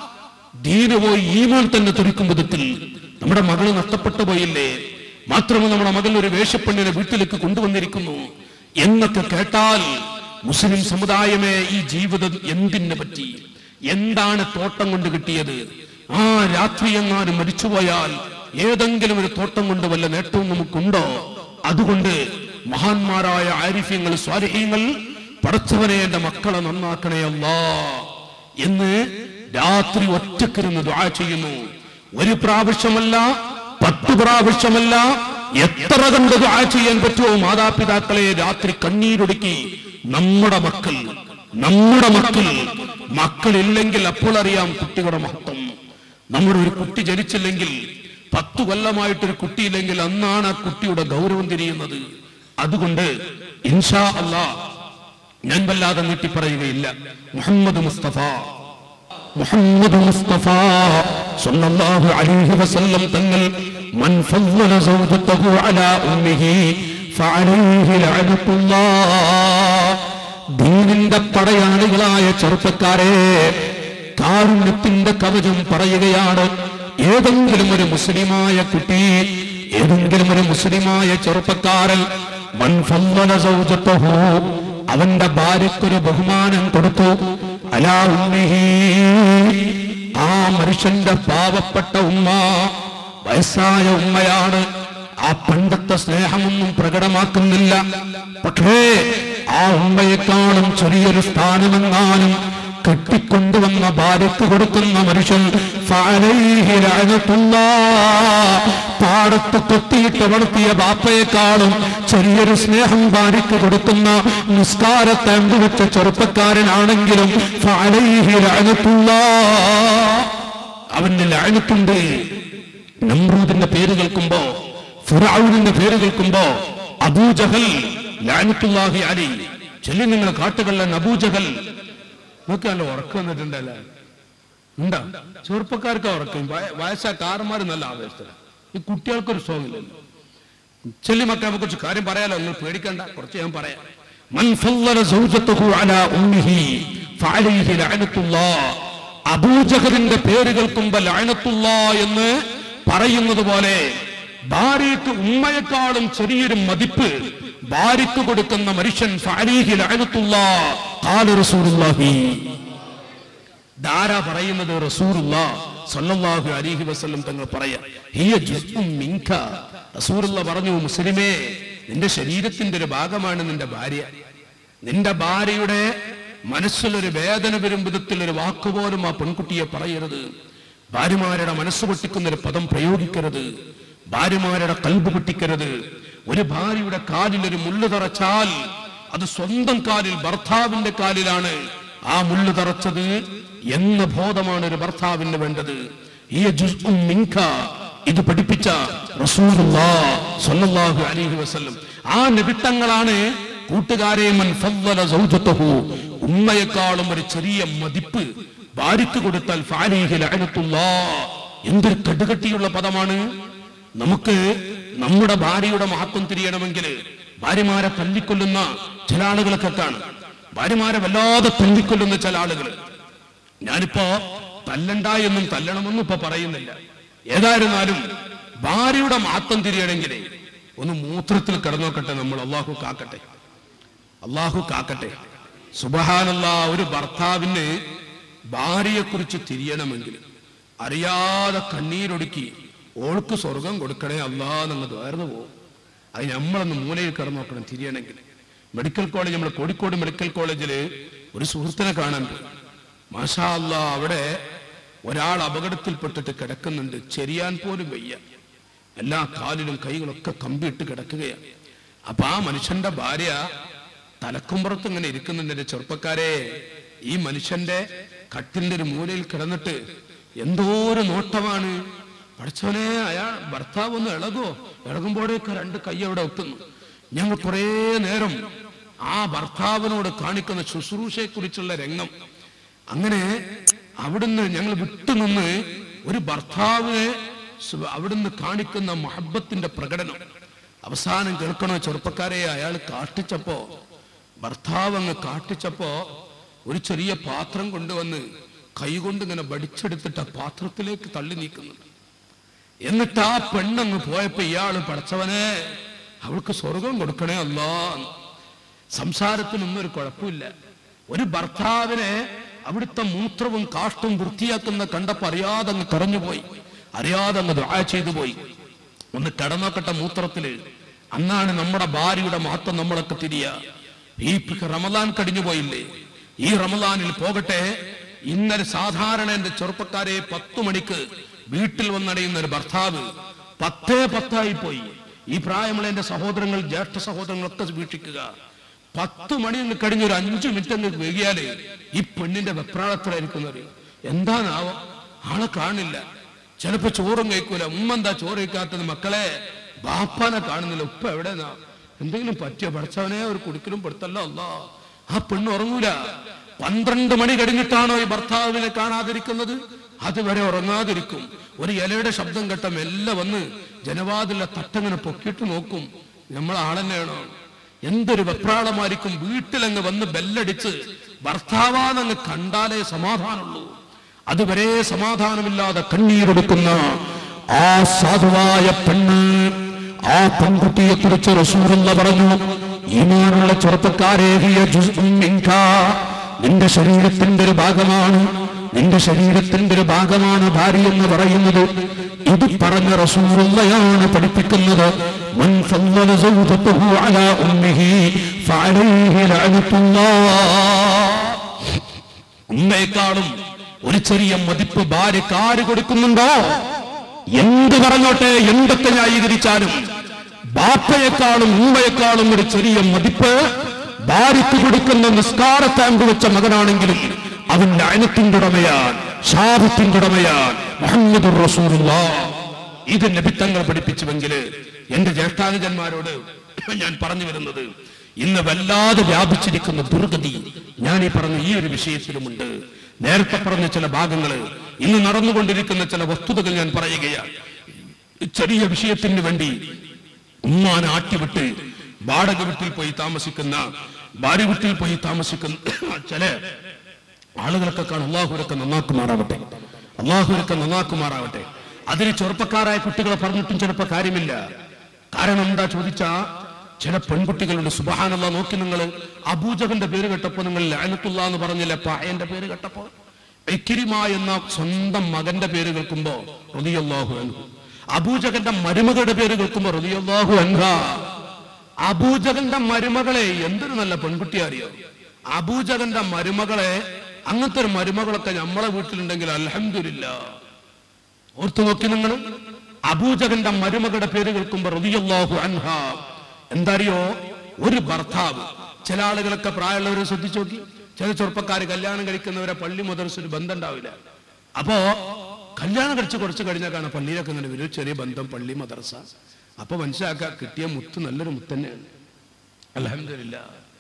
ദീന് പോയി ഈമാൻ തന്നെ തുടിക്കും വിധത്തിൽ നമ്മുടെ മകള് നഷ്ടപ്പെട്ടു പോയില്ലേ മാത്രമല്ല നമ്മുടെ മകൾ ഒരു വേഷപ്പെണ്ണിനെ വീട്ടിലേക്ക് കൊണ്ടുവന്നിരിക്കുന്നു എന്നൊക്കെ കേട്ടാൽ മുസ്ലിം സമുദായമേ ഈ ജീവിതം എന്തിനെ പറ്റി എന്താണ് തോട്ടം കൊണ്ട് കിട്ടിയത് ആ രാത്രി എങ്ങാനും മരിച്ചുപോയാൽ ഏതെങ്കിലും ഒരു തോട്ടം കൊണ്ട് വല്ല നേട്ടവും നമുക്കുണ്ടോ അതുകൊണ്ട് മഹാന്മാരായ ആരിഫ്യങ്ങൾ സ്വാരഹ്യങ്ങൾ പടച്ചവനെ എന്റെ മക്കളെ നന്നാക്കണേ അല്ലാ എന്ന് രാത്രി ഒറ്റക്കിരുന്ന് ദുആ ചെയ്യുന്നു ഒരു പ്രാവശ്യമല്ല പത്ത് പ്രാവശ്യമല്ല എത്ര കണ്ട് ദുആ ചെയ്യാൻ പറ്റുമോ മാതാപിതാക്കളെ രാത്രി കണ്ണീരൊടുക്കി നമ്മുടെ മക്കൾ നമ്മുടെ മക്കൾ മക്കളില്ലെങ്കിൽ അപ്പോൾ അറിയാം കുട്ടികളുടെ മഹത്വം നമ്മുടെ ഒരു കുട്ടി ജനിച്ചില്ലെങ്കിൽ പത്തു കൊല്ലമായിട്ടൊരു കുട്ടിയില്ലെങ്കിൽ അന്നാണ് ആ കുട്ടിയുടെ ഗൗരവം തിരിയുന്നത് അതുകൊണ്ട് ഇൻഷാ അല്ലാ ഞാൻ വല്ലാതെ നീട്ടി പറയുകയില്ല മുഹമ്മദ് മുസ്തഫ മുഹമ്മദ് മുസ്തഫ സല്ലല്ലാഹു അലൈഹി വസല്ലം തങ്ങൾ മൻ ഫضل زوجته على امه فعليه لعنة الله ദീനിന്റെ പടയാളികളായ ചെറുപ്പക്കാരെ കാരുണ്യത്തിന്റെ കവചം പറയുകയാണ് ഏതെങ്കിലും ഒരു മുസ്ലിമായ കുട്ടി ഏതെങ്കിലും ഒരു മുസ്ലിമായ ചെറുപ്പക്കാരൻ മൻ ഫല്ലല സൗജത്തഹു അവന്റെ ഭാര്യക്കൊരു ബഹുമാനം കൊടുത്തു അലാ ഉമ്മിഹി ആ മനുഷ്യന്റെ പാവപ്പെട്ട ഉമ്മ വയസ്സായ ഉമ്മയാണ് ആ പണ്ടത്തെ സ്നേഹമൊന്നും പ്രകടമാക്കുന്നില്ല പക്ഷേ ആ ഉമ്മയെക്കാളും ചെറിയൊരു സ്ഥാനമെങ്ങാനും കെട്ടിക്കൊണ്ടുവന്ന ഭാര്യക്ക് കൊടുക്കുന്ന മനുഷ്യൻ ഫഅലൈഹി ലഅനത്തുല്ലാഹ്. പാടത്ത് കൊത്തിയിട്ട് വളർത്തിയ ബാപ്പയെക്കാളും ചെറിയൊരു സ്നേഹം ഭാര്യക്ക് കൊടുക്കുന്ന നിസ്കാരത്തെ അമ്പുവെച്ച ചെറുപ്പക്കാരനാണെങ്കിലും ഫഅലൈഹി ലഅനത്തുല്ലാഹ്. അവന്റെ ലഅനത്തുണ്ട് നമ്രൂദിന്റെ പേര് കേൾക്കുമ്പോ ഫിറൌനിന്റെ പേര് കേൾക്കുമ്പോ അബൂജഹൽ ലാനത്തുല്ലാഹി അലി ചെല്ലി നിങ്ങൾ കാട്ടുകളിലെ അബൂജഹൽ നോക്കി നല്ല ഉറക്കം വന്നിട്ടുണ്ടല്ലേ ഉണ്ടാ ചെറുപ്പക്കാർക്ക് ഉറക്കം വയ- വയസ്സായ കാറന്മാർ നല്ല ആവേശത്തില ഈ കുട്ടികൾക്കൊരു സുഖമില്ലല്ലോ ചെല്ലി മക്കളെ നമുക്ക് കുറച്ച് കാര്യം പറയാലോ നിങ്ങൾ പേടിക്കണ്ട കുറച്ച് ഞാൻ പറയാം മൻ ഫല്ലല സൗജത്തഹു അലാ ഉമ്മിഹി ഫഅലൈഹി ലഅനത്തുല്ലാഹ് അബൂജഹലിന്റെ പേര് കേൾക്കുമ്പോ ലഅനത്തുല്ലാ എന്ന് പറയുന്നത് പോലെ ഭാര്യയ്ക്ക് ഉമ്മയെക്കാളും ചെറിയൊരു മതിപ്പ് ഭാര്യയ്ക്ക് കൊടുക്കുന്ന മനുഷ്യൻ ഫഅലൈഹി ലഅനത്തുല്ലാഹ് ഖാല റസൂലുള്ളാഹി ധാരാ പറയുന്നത് റസൂറുള്ള സല്ലല്ലാഹു അലൈഹി വസല്ലം തങ്ങൾ പറയാ ഹിയ ജുസ്ഉം മിൻക റസൂറുള്ള പറഞ്ഞു മുസ്ലിമേ നിന്റെ ശരീരത്തിന്റെ ഒരു ഭാഗമാണ് നിന്റെ ഭാര്യ നിന്റെ ഭാര്യയുടെ മനസ്സിലൊരു വേദന വരും വിധത്തിൽ ഒരു വാക്കുപോലും ആ പെൺകുട്ടിയെ പറയരുത് ഭാര്യമാരുടെ മനസ്സ് പൊട്ടിക്കുന്ന ഒരു പദം പ്രയോഗിക്കരുത് ഭാര്യമാരുടെ കൽബ് പൊട്ടിക്കരുത് ഒരു ഭാര്യയുടെ കാലിൽ ഒരു മുള്ളു തറച്ചാൽ അത് സ്വന്തം കാലിൽ ഭർത്താവിന്റെ കാലിലാണ് ആ മുള്ളു തറച്ചത് എന്ന ബോധമാണ് ഒരു ഭർത്താവിന് വേണ്ടത് ഈ ജുസ്ഉം മിൻക ഇത് പഠിപ്പിച്ച റസൂലുള്ളാഹ് സ്വല്ലല്ലാഹു അലൈഹി വസല്ലം ആ നിമിത്തങ്ങളാണ് കൂട്ടുകാരെ മൻ ഫദ്ദല സൗജത്തഹു ഉമ്മയെക്കാളും ഒരു ചെറിയ മതിപ്പ് ഭാര്യയ്ക്ക് കൊടുത്താൽ ഫഅലൈഹി ലഅനത്തുല്ലാഹ് എന്തൊരു കടുകട്ടിയുള്ള പദമാണ് നമുക്ക് നമ്മുടെ ഭാര്യയുടെ മഹത്വം തിരിയണമെങ്കിൽ ഭാര്യമാരെ തല്ലിക്കൊല്ലുന്ന ചില ആളുകളൊക്കെ കാണും ഭാര്യമാരെ വല്ലാതെ തല്ലിക്കൊല്ലുന്ന ചില ആളുകൾ ഞാനിപ്പോ തല്ലണ്ട എന്നും തല്ലണമെന്നും ഇപ്പൊ പറയുന്നില്ല ഏതായിരുന്നാലും ഭാര്യയുടെ മഹത്വം തിരിയണമെങ്കിൽ ഒന്ന് മൂത്രത്തിൽ കിടന്നോക്കട്ടെ നമ്മൾ അള്ളാഹു കാക്കട്ടെ അള്ളാഹു കാക്കട്ടെ സുബഹാനല്ല ഒരു ഭർത്താവിന് ഭാര്യയെക്കുറിച്ച് തിരിയണമെങ്കിൽ അറിയാതെ കണ്ണീരൊടുക്കി ഓൾക്ക് സ്വർഗം കൊടുക്കണേ അല്ലാന്നങ്ങ് ദ്വാർന്നു പോകും അത് നമ്മളൊന്ന് മൂലയിൽ കിടന്നു നോക്കണം തിരിയണമെങ്കിൽ മെഡിക്കൽ കോളേജ് നമ്മൾ കോഴിക്കോട് മെഡിക്കൽ കോളേജിൽ ഒരു സുഹൃത്തിനെ കാണാൻ പോയി മാഷാ അല്ലാ അവിടെ ഒരാൾ അപകടത്തിൽപ്പെട്ടിട്ട് കിടക്കുന്നുണ്ട് ചെരിയാൻ പോലും വയ്യ എല്ലാ കാലിലും കൈകളൊക്കെ കമ്പിയിട്ട് കിടക്കുകയാണ് അപ്പൊ ആ മനുഷ്യന്റെ ഭാര്യ തലക്കുമ്പുറത്ത് ഇങ്ങനെ ഇരിക്കുന്നുണ്ട് എന്റെ ചെറുപ്പക്കാരെ ഈ മനുഷ്യന്റെ കട്ടിന്റെ ഒരു മൂലയിൽ കിടന്നിട്ട് എന്തോ ഒരു നോട്ടമാണ് പഠിച്ചവനെ അയാൾ ഭർത്താവ് ഒന്ന് ഇളകോ ഇളകുമ്പോഴേക്ക് രണ്ട് കൈ അവിടെ എത്തുന്നു ഞങ്ങൾ കുറേ നേരം ആ ഭർത്താവിനോട് കാണിക്കുന്ന ശുശ്രൂഷയെ കുറിച്ചുള്ള രംഗം അങ്ങനെ അവിടുന്ന് ഞങ്ങൾ വിട്ടുനിന്ന് ഒരു ഭർത്താവിനെ സു- അവിടുന്ന് കാണിക്കുന്ന മഹബത്തിന്റെ പ്രകടനം അവസാനം കേൾക്കണോ ചെറുപ്പക്കാരെ അയാൾ കാട്ടിച്ചപ്പോ ഭർത്താവ് അങ്ങ് കാട്ടിച്ചപ്പോ ഒരു ചെറിയ പാത്രം കൊണ്ടുവന്ന് കൈകൊണ്ട് ഇങ്ങനെ വടിച്ചെടുത്തിട്ട് ആ പാത്രത്തിലേക്ക് തള്ളി നീക്കുന്നുണ്ട് എന്നിട്ട് ആ പെണ്ണങ്ങ് പോയപ്പോ ഇയാള് പഠിച്ചവനെ അവൾക്ക് സ്വർഗം കൊടുക്കണേ അല്ലാ സംസാരത്തിനൊന്നും ഒരു കുഴപ്പമില്ല ഒരു ഭർത്താവിനെ അവിടുത്തെ മൂത്രവും കാഷ്ടവും വൃത്തിയാക്കുന്ന കണ്ടപ്പോ അറിയാതെ അങ്ങ് കറഞ്ഞുപോയി അറിയാതെ അങ്ങ് ദുആ ചെയ്തു പോയി ഒന്ന് കിടന്നോക്കട്ടെ മൂത്രത്തില് അന്നാണ് നമ്മുടെ ഭാര്യയുടെ മഹത്വം നമ്മളൊക്കെ തിരിയ ഈ പ് റമദാൻ കഴിഞ്ഞു പോയില്ലേ ഈ റമദാനിൽ പോകട്ടെ ഇന്നലെ സാധാരണ എന്റെ ചെറുപ്പക്കാരെ പത്തു മണിക്ക് വീട്ടിൽ വന്നടയുന്ന ഒരു ഭർത്താവ് പത്തേ പത്തായി പോയി ഈ പ്രായമുള്ള എന്റെ സഹോദരങ്ങൾ ജ്യേഷ്ഠ സഹോദരങ്ങളൊക്കെ വീക്ഷിക്കുക പത്ത് മണി അങ്ങ് കഴിഞ്ഞ് ഒരു അഞ്ചു മിനിറ്റ് അങ്ങ് വൈകിയാല് ഈ പെണ്ണിന്റെ വെപ്രാളത്തിലായിരിക്കുന്നത് എന്താണാവോ ആളെ കാണില്ല ചിലപ്പോ ചോറും കഴിക്കൂല ഉമ്മ എന്താ ചോറ് കഴിക്കാത്തത് മക്കളെ ബാപ്പാനെ കാണുന്നില്ല ഉപ്പ എവിടെന്നാ എന്തെങ്കിലും പറ്റിയോ പഠിച്ചവനെ ഒരു കുടിക്കലും പെടുത്തല്ലോ അല്ലാ ആ പെണ്ണ് ഉറങ്ങൂല പന്ത്രണ്ട് മണി കഴിഞ്ഞിട്ടാണോ ഈ ഭർത്താവിനെ കാണാതിരിക്കുന്നത് അതുവരെ ഉറങ്ങാതിരിക്കും ഒരു ഇലയുടെ ശബ്ദം കേട്ട മെല്ലെ വന്ന് ജനവാതിലെ തട്ടങ്ങനെ പൊക്കിയിട്ട് നോക്കും നമ്മൾ ആളെന്നെയാണോ എന്തൊരു വെപ്രാളമായിരിക്കും വീട്ടിലങ്ങ് വന്ന് ബെല്ലടിച്ച് ഭർത്താവാന്നങ്ങ് കണ്ടാലേ സമാധാനമുള്ളൂ അതുവരെ സമാധാനമില്ലാതെ കണ്ണീരെടുക്കുന്ന ആ സാധുവായ പെണ്ണ് ആ പെൺകുട്ടിയെ കുറിച്ച് റസൂറുള്ള പറഞ്ഞു ഈമാനുള്ള ചെറുപ്പക്കാരേകിയ ജുസ്ഉം മിൻക. നിന്റെ ശരീരത്തിന്റെ ഒരു ഭാഗമാണ് നിന്റെ ശരീരത്തിന്റെ ഒരു ഭാഗമാണ് ഭാര്യ എന്ന് പറയുന്നത് ഇത് പറഞ്ഞ റസൂറുള്ളയാണ് പഠിപ്പിക്കുന്നത് മൻ ഫضل زوجته على أمه فعليه لعنة الله ഉമ്മയെക്കാളും ഒരു ചെറിയ മതിപ്പ് ഭാര്യക്ക് ആര് കൊടുക്കുന്നുണ്ടോ എന്ത് പറഞ്ഞോട്ടെ എന്തൊക്കെ ന്യായീകരിച്ചാലും ബാപ്പയെക്കാളും ഉമ്മയെക്കാളും ഒരു ചെറിയ മതിപ്പ് ഭാര്യക്ക് കൊടുക്കുന്ന നിസ്കാരത്താങ്ക് വെച്ച മകനാണെങ്കിലും അവൻ അയനത്തിന്റെ ഉടമയാൻ ശാപത്തിന്റെ ഉടമയാൻ മുഹമ്മദ് റസൂലുള്ള ഇത് നബിത്തങ്ങൾ പഠിപ്പിച്ചുവെങ്കിൽ എന്റെ ജ്യേഷ്ഠാനുജന്മാരോട് ഞാൻ പറഞ്ഞു വരുന്നത് ഇന്ന് വല്ലാതെ വ്യാപിച്ചിരിക്കുന്ന ദുർഗതി ഞാൻ ഈ പറഞ്ഞ ഈ ഒരു വിഷയത്തിലുമുണ്ട് നേരത്തെ പറഞ്ഞ ചില ഭാഗങ്ങൾ ഇന്ന് നടന്നുകൊണ്ടിരിക്കുന്ന ചില വസ്തുതകൾ ഞാൻ പറയുകയാണ് ചെറിയ വിഷയത്തിന് വേണ്ടി ഉമ്മാനെ ആട്ടിവിട്ട് വാടക വീട്ടിൽ പോയി താമസിക്കുന്ന ഭാര്യ വീട്ടിൽ പോയി താമസിക്കുന്ന ചില ആളുകളൊക്കെ കാണും അള്ളാഹുരൊക്കെ നന്നാക്കുമാറാവട്ടെ അള്ളാഹുരൊക്കെ നന്നാക്കുമാറാവട്ടെ അതിന് ചെറുപ്പക്കാരായ കുട്ടികളെ പറഞ്ഞിട്ടും ചിലപ്പോ കാര്യമില്ല കാരണം എന്താ ചോദിച്ചാ ചില പെൺകുട്ടികളുണ്ട് സുബഹാനല്ല നോക്കി നിങ്ങൾ അബൂജകന്റെ പേര് കേട്ടപ്പോ നിങ്ങൾ ലഅനത്തുള്ള എന്ന് പറഞ്ഞില്ല പായന്റെ പേര് കേട്ടപ്പോ ഇക്കിരിമ എന്ന സ്വന്തം മകന്റെ പേര് കേൾക്കുമ്പോ റളിയല്ലാഹു അൻഹു അബൂജകന്റെ മരുമകളുടെ പേര് കേൾക്കുമ്പോ റളിയല്ലാഹു അൻഹ അബൂജകന്റെ മരുമകളെ എന്തൊരു നല്ല പെൺകുട്ടി അറിയോ അബൂജകന്റെ മരുമകളെ അങ്ങനത്തെ ഒരു മരുമകളൊക്കെ നമ്മളെ വീട്ടിലുണ്ടെങ്കിൽ അൽഹംദുലില്ല ഓർത്തു നോക്കി നിങ്ങൾ അബൂജകന്റെ മരുമകളുടെ പേര് കേൾക്കുമ്പോ റളിയല്ലാഹു അൻഹ എന്തറിയോ ഒരു ഭർത്താവ് ചില ആളുകളൊക്കെ പ്രായമുള്ളവരെ ശ്രദ്ധിച്ചു നോക്കി ചില ചെറുപ്പക്കാർ കല്യാണം കഴിക്കുന്നവരെ പള്ളി മുതൽസ് ഒരു ബന്ധം ഉണ്ടാവില്ല അപ്പോ കല്യാണം കഴിച്ച് കുറച്ച് കഴിഞ്ഞാൽ കാണാം പള്ളിയിലൊക്കെ ഇങ്ങനെ വരും ചെറിയ ബന്ധം പള്ളി മദർസ അപ്പൊ മനസ്സിലാക്കുക കിട്ടിയ മുത്ത് നല്ലൊരു മുത്ത് തന്നെയാണ് അലഹമില്ല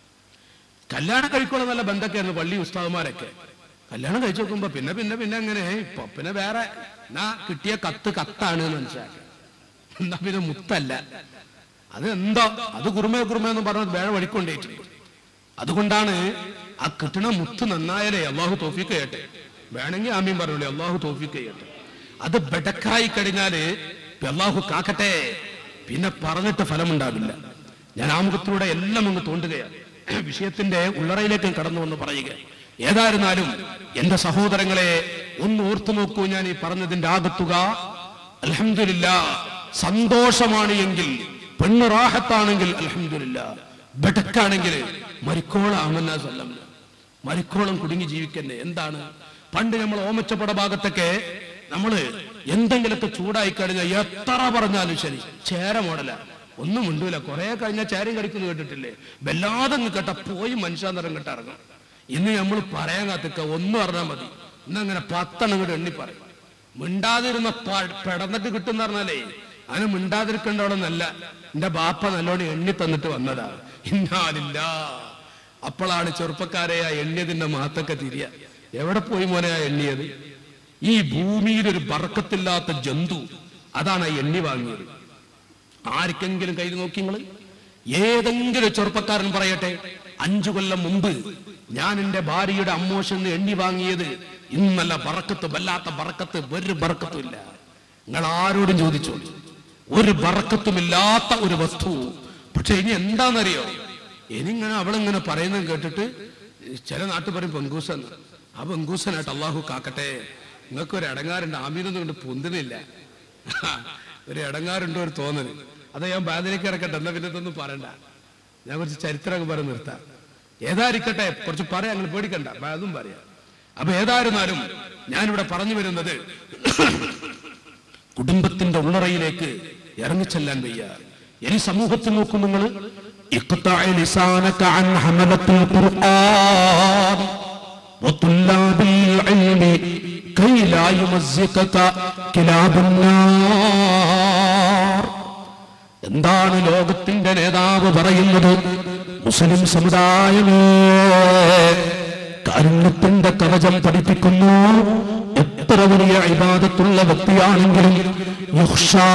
കല്യാണം കഴിക്കുള്ള നല്ല ബന്ധമൊക്കെയായിരുന്നു പള്ളി ഉസ്താദുമാരൊക്കെ കല്യാണം കഴിച്ചു നോക്കുമ്പോ പിന്നെ പിന്നെ പിന്നെ അങ്ങനെ ഇപ്പൊ പിന്നെ വേറെ എന്നാ കിട്ടിയ കത്ത് കത്താണ് എന്ന് മനസ്സിലാക്കുക എന്നാ പിന്നെ മുത്തല്ല അത് എന്തോ അത് കുറുമേ കുറുമേ എന്ന് പറഞ്ഞത് വേറെ വഴിക്കൊണ്ടേറ്റിട്ടുണ്ട് അതുകൊണ്ടാണ് ആ കിട്ടണ മുത്ത് നന്നായാലേ അള്ളാഹു തോഫിക്ക് ചെയ്യട്ടെ വേണമെങ്കിൽ ആമീൻ പറഞ്ഞോളൂ അള്ളാഹു തോഫിക്ക് ചെയ്യട്ടെ അത് ബെടക്കായി കഴിഞ്ഞാല് അള്ളാഹു കാക്കട്ടെ പിന്നെ പറഞ്ഞിട്ട് ഫലമുണ്ടാവില്ല ഞാൻ ആമുഖത്തിലൂടെ എല്ലാം അങ്ങ് തോണ്ടുകയാണ് വിഷയത്തിന്റെ ഉള്ളറയിലേക്ക് കടന്നു വന്ന് പറയുക ഏതായിരുന്നാലും എന്റെ സഹോദരങ്ങളെ ഒന്ന് ഓർത്തു നോക്കൂ ഞാൻ ഈ പറഞ്ഞതിന്റെ ആകത്തുക അലഹമില്ല സന്തോഷമാണ് എങ്കിൽ പെണ്ണ് റാഹത്താണെങ്കിൽ അലഹമില്ല ബെടക്കാണെങ്കിൽ മരിക്കോളാമെന്നാ സല്ലം മരിക്കോളം കുടുങ്ങി ജീവിക്കണ്ടേ എന്താണ് പണ്ട് നമ്മൾ ഓമച്ചപ്പട ഭാഗത്തൊക്കെ നമ്മള് എന്തെങ്കിലുമൊക്കെ ചൂടായി കഴിഞ്ഞാൽ എത്ര പറഞ്ഞാലും ശരി ചേര മോഡല ഒന്നും മിണ്ടൂല കുറെ കഴിഞ്ഞാൽ ചേരയും കടിക്കുന്നു കേട്ടിട്ടില്ലേ വല്ലാതെ അങ്ങ് കേട്ട പോയി മനുഷ്യാന്തരം കേട്ട ഇറങ്ങും ഇന്ന് നമ്മൾ പറയാൻ കാത്തിക്ക ഒന്ന് പറഞ്ഞാൽ മതി ഇന്നങ്ങനെ പത്തെണ്ണം കൂടെ എണ്ണി പറയും മിണ്ടാതിരുന്ന പ- പെടന്നിട്ട് കിട്ടുന്ന പറഞ്ഞാലേ അതിന് മിണ്ടാതിരിക്കേണ്ടവളൊന്നല്ല എന്റെ ബാപ്പ നല്ലോണം എണ്ണി തന്നിട്ട് വന്നതാ ഇന്നാലില്ല അപ്പോഴാണ് ചെറുപ്പക്കാരെ ആ എണ്ണിയതിന്റെ മഹത്തൊക്കെ തിരിയ എവിടെ പോയി മോനെ ആ എണ്ണിയത് ഈ ഭൂമിയിൽ ഒരു ബർക്കത്തില്ലാത്ത ജന്തു അതാണ് ആ എണ്ണി വാങ്ങിയത് ആർക്കെങ്കിലും കയ്യിൽ നോക്കി നിങ്ങൾ ഏതെങ്കിലും ഒരു ചെറുപ്പക്കാരൻ പറയട്ടെ അഞ്ചു കൊല്ലം മുമ്പ് ഞാൻ എന്റെ ഭാര്യയുടെ അമ്മോഷന്ന് എണ്ണി വാങ്ങിയത് ഇന്നല്ല ബറക്കത്ത് വല്ലാത്ത ബറക്കത്ത് ഒരു ബറക്കത്തും ഇല്ല നിങ്ങൾ ആരോടും ചോദിച്ചു ഒരു ബറക്കത്തുമില്ലാത്ത ഒരു വസ്തു പക്ഷെ ഇനി എന്താണെന്നറിയോ ഇനിങ്ങനെ അവളിങ്ങനെ പറയുന്നത് കേട്ടിട്ട് ചില നാട്ടിൽ പറയും പെങ്കൂസെന്ന് ആ പെങ്കൂസനായിട്ട് അള്ളാഹു കാക്കട്ടെ നിങ്ങൾക്ക് ഒരു ഇടങ്ങാറുണ്ട് ആമീനൊന്നും കൊണ്ട് പൊന്തുന്നില്ല ഒരു ഇടങ്ങാറുണ്ടോ ഒരു തോന്നൽ അത് ഞാൻ ബാതിലേക്ക് ഇറക്കട്ടെ എന്നാ പിന്നെ ഇതൊന്നും പറയണ്ട ഞാൻ കുറച്ച് ചരിത്രമൊക്കെ പറഞ്ഞ് നിർത്താം ഏതായിരിക്കട്ടെ കുറച്ച് പറയാം നിങ്ങൾ പേടിക്കണ്ട അപ്പൊ അതും പറയാം അപ്പൊ ഏതായിരുന്നാലും ഞാനിവിടെ പറഞ്ഞു വരുന്നത് കുടുംബത്തിന്റെ ഉള്ളറയിലേക്ക് ഇറങ്ങിച്ചെല്ലാൻ വയ്യ ഇനി സമൂഹത്തിൽ നോക്കും നിങ്ങൾ اقطع لسانك عن حملة القرآن وطلاب العلم كي لا يمزقك كلاب النار എന്താണ് ലോകത്തിന്റെ നേതാവ് പറയുന്നത് മുസ്ലിം സമുദായമേ കാരുണ്യത്തിന്റെ കവചം പഠിപ്പിക്കുന്നു എത്ര വലിയ ഇബാദത്തുള്ള വ്യക്തിയാണെങ്കിലും യുഹ്ഷാ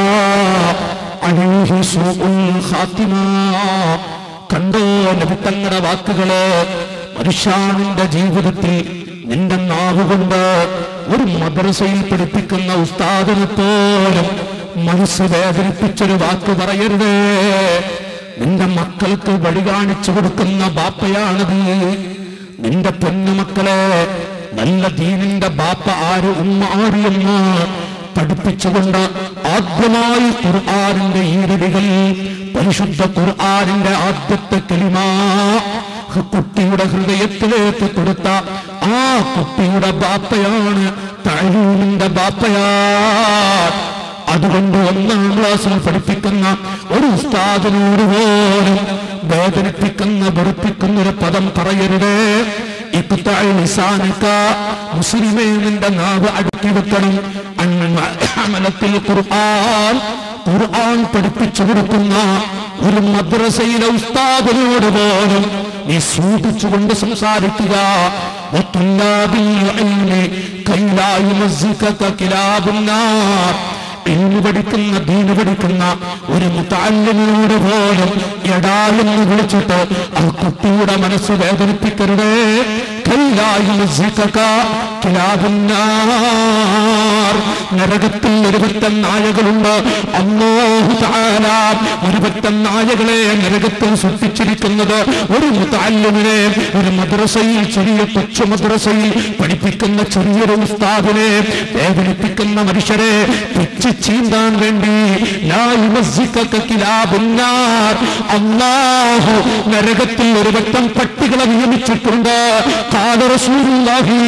അലൈഹി സൂഉൽ ഖാത്തിമ. കണ്ടോ നബിത്തങ്ങളുടെ വാക്കുകള് മനുഷ്യാണിന്റെ ജീവിതത്തിൽ നിന്റെ നാവ് കൊണ്ട് ഒരു മദ്രസയിൽ പഠിപ്പിക്കുന്ന ഉസ്താദിനെ പോലും മനസ്സ് വേദനിപ്പിച്ചൊരു വാക്ക് പറയരുതേ നിന്റെ മക്കൾക്ക് വഴി കാണിച്ചു കൊടുക്കുന്ന ബാപ്പയാണത് നിന്റെ പൊന്നുമക്കളെ നല്ല ദീനിന്റെ ബാപ്പ ആര് ഉമ്മ ആര് എന്ന് പഠിപ്പിച്ചുകൊണ്ട് ആദ്യമായി ഖുർആാനിന്റെ ഈരടികൾ പരിശുദ്ധ ഖുർആാനിന്റെ ആദ്യത്തെ കലിമാ കുട്ടിയുടെ ഹൃദയത്തിലേക്ക് കൊടുത്ത ആ കുട്ടിയുടെ ബാപ്പയാണ് തഴീമിന്റെ ബാപ്പയാ അതുകൊണ്ട് ഒന്നാം ക്ലാസ്സിൽ പഠിപ്പിക്കുന്ന ഒരു ഉസ്താദിനോട് പോലും വേദനിപ്പിക്കുന്ന വെറുപ്പിക്കുന്ന ഒരു പദം പറയരുതേ ഇക്കുത്തായി നിസാനക്ക മുസ്ലിമേ നിന്റെ നാവ് അടുക്കി വെക്കണം അമലത്തിൽ ഖുർആൻ ഖുർആൻ പഠിപ്പിച്ചു കൊടുക്കുന്ന ഒരു മദ്രസയിലെ ഉസ്താദിനോട് പോലും നീ സൂക്ഷിച്ചുകൊണ്ട് സംസാരിക്കുക വത്തുല്ലാബിൽ ഇൽമി കൈലാ യുമസ്സിക കിലാബുന്നാർ ഇന്ന് പഠിക്കുന്ന ദീന് പഠിക്കുന്ന ഒരു മുത്താലിനോട് പോലും എടാലെന്ന് വിളിച്ചിട്ട് ആ കുട്ടിയുടെ മനസ്സ് വേദനിപ്പിക്കരുതേ കൈലായി നരകത്തിൽ ഒരുപറ്റം നായകളുണ്ട് അള്ളാഹു താല ഒരുപറ്റം നായകളെ നരകത്തിൽ സൃഷ്ടിച്ചിരിക്കുന്നത് ഒരു മുത്താലിമിനെ ഒരു മദ്രസയിൽ ചെറിയ കൊച്ചു മദ്രസയിൽ പഠിപ്പിക്കുന്ന ചെറിയൊരു ഉസ്താദിനെ വേദനിപ്പിക്കുന്ന മനുഷ്യരെ പിച്ച് ചീന്താൻ വേണ്ടി ലാ യുമസ്സിക കിലാബുന്നാർ. അല്ലാഹു നരകത്തിൽ ഒരു വട്ടം പട്ടികളെ നിയമിച്ചിട്ടുണ്ട് ഖാല റസൂലുള്ളാഹി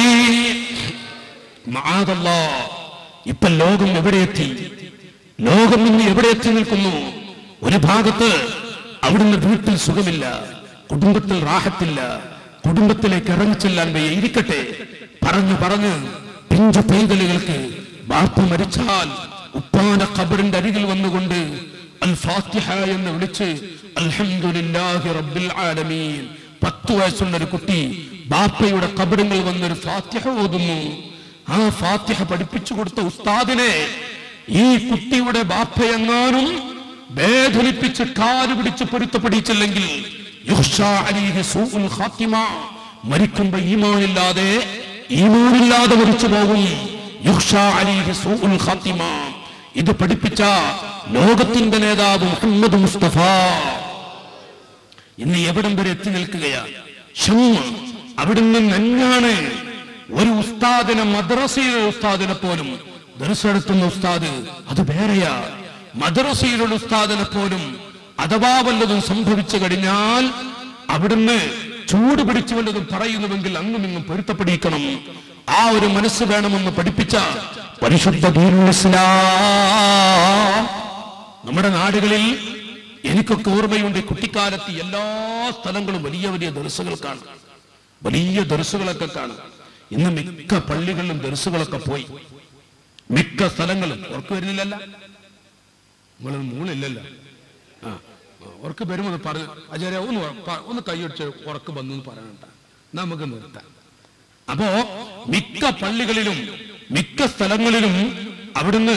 മആദല്ലാ. ഇപ്പൊ ലോകം എവിടെ എത്തി ലോകം ഇന്ന് എവിടെ എത്തി നിൽക്കുന്നു ഒരു ഭാഗത്ത് അവിടുന്ന് വീട്ടിൽ സുഖമില്ല കുടുംബത്തിൽ റാഹത്തില്ല കുടുംബത്തിലേക്ക് ഇറങ്ങിച്ചെല്ലാൻ വയ്യ ഇരിക്കട്ടെ പറഞ്ഞു പറഞ്ഞ് പിഞ്ചു പൈതലുകൾക്ക് ബാപ്പ മരിച്ചാൽ ഉപ്പാന ഖബറിന്റെ അരികിൽ വന്നുകൊണ്ട് അൽ ഫാത്തിഹ എന്ന് വിളിച്ച് അൽഹംദുലില്ലാഹി റബ്ബിൽ ആലമീൻ പത്ത് വയസ്സുള്ള ഒരു കുട്ടി ബാപ്പയുടെ ഖബറിൽ വന്നൊരു ഫാത്തിഹ ഓതുന്നു ആ ഫാത്തിഹ പഠിപ്പിച്ചു കൊടുത്ത ഉസ്താദിനെ ഈ കുട്ടിയുടെ ബാപ്പയെങ്ങാനും വേദനിപ്പിച്ച് കാല് പിടിച്ച് പൊരുത്തപ്പെടിച്ചില്ലെങ്കിൽ യുഹ്ഷാ അലൈഹി സൂഉൽ ഖാത്തിമ മരിക്കുമ്പോ ഈമാനില്ലാതെ ഈമാനില്ലാതെ മരിച്ചു പോകും യുഹ്ഷാ അലൈഹി സൂഉൽ ഖാത്തിമ ഇത് പഠിപ്പിച്ച ലോകത്തിന്റെ നേതാവ് മുഹമ്മദ് മുസ്തഫ ഇന്ന് എവിടം വരെ എത്തി നിൽക്കുകയാണ് ഷമ്മ അവിടുന്ന് നന്നാണ് ഒരു ഉസ്താദിനെ മദ്രസയിലെ ഉസ്താദിനെ പോലും ദർശനത്തുന്ന ഉസ്താദ് അത് വേറെയാ മദ്രസയിലുള്ള ഉസ്താദിനെ പോലും അഥവാ വല്ലതും സംഭവിച്ചു കഴിഞ്ഞാൽ അവിടുന്ന് ചൂട് പിടിച്ചു വല്ലതും പറയുന്നുവെങ്കിൽ അങ്ങും ഇങ്ങും പൊരുത്തപ്പെടിക്കണം ആ ഒരു മനസ്സ് വേണമെന്ന് പഠിപ്പിച്ച പരിശുദ്ധ ദീനുൽ ഇസ്ലാം നമ്മുടെ നാടുകളിൽ എനിക്കൊക്കെ ഓർമ്മയുണ്ട് കുട്ടിക്കാലത്ത് എല്ലാ സ്ഥലങ്ങളും വലിയ വലിയ ദർസുകൾ കാണും വലിയ ദർസുകളൊക്കെ കാണും ഇന്ന് മിക്ക പള്ളികളിലും ദർസുകളൊക്കെ പോയി മിക്ക സ്ഥലങ്ങളും ഉറക്കു വരുന്നില്ലല്ല നിങ്ങളൊന്നും മൂളില്ലല്ലോ ആ ഉറക്ക് വരുമെന്ന് പറഞ്ഞു അജയ ഒന്ന് ഉറ- പ- ഒന്ന് കൈയൊടിച്ച് ഉറക്ക് വന്നു എന്ന് പറയണ്ട നമുക്ക് നിർത്താം അപ്പോ മിക്ക പള്ളികളിലും മിക്ക സ്ഥലങ്ങളിലും അവിടുന്ന്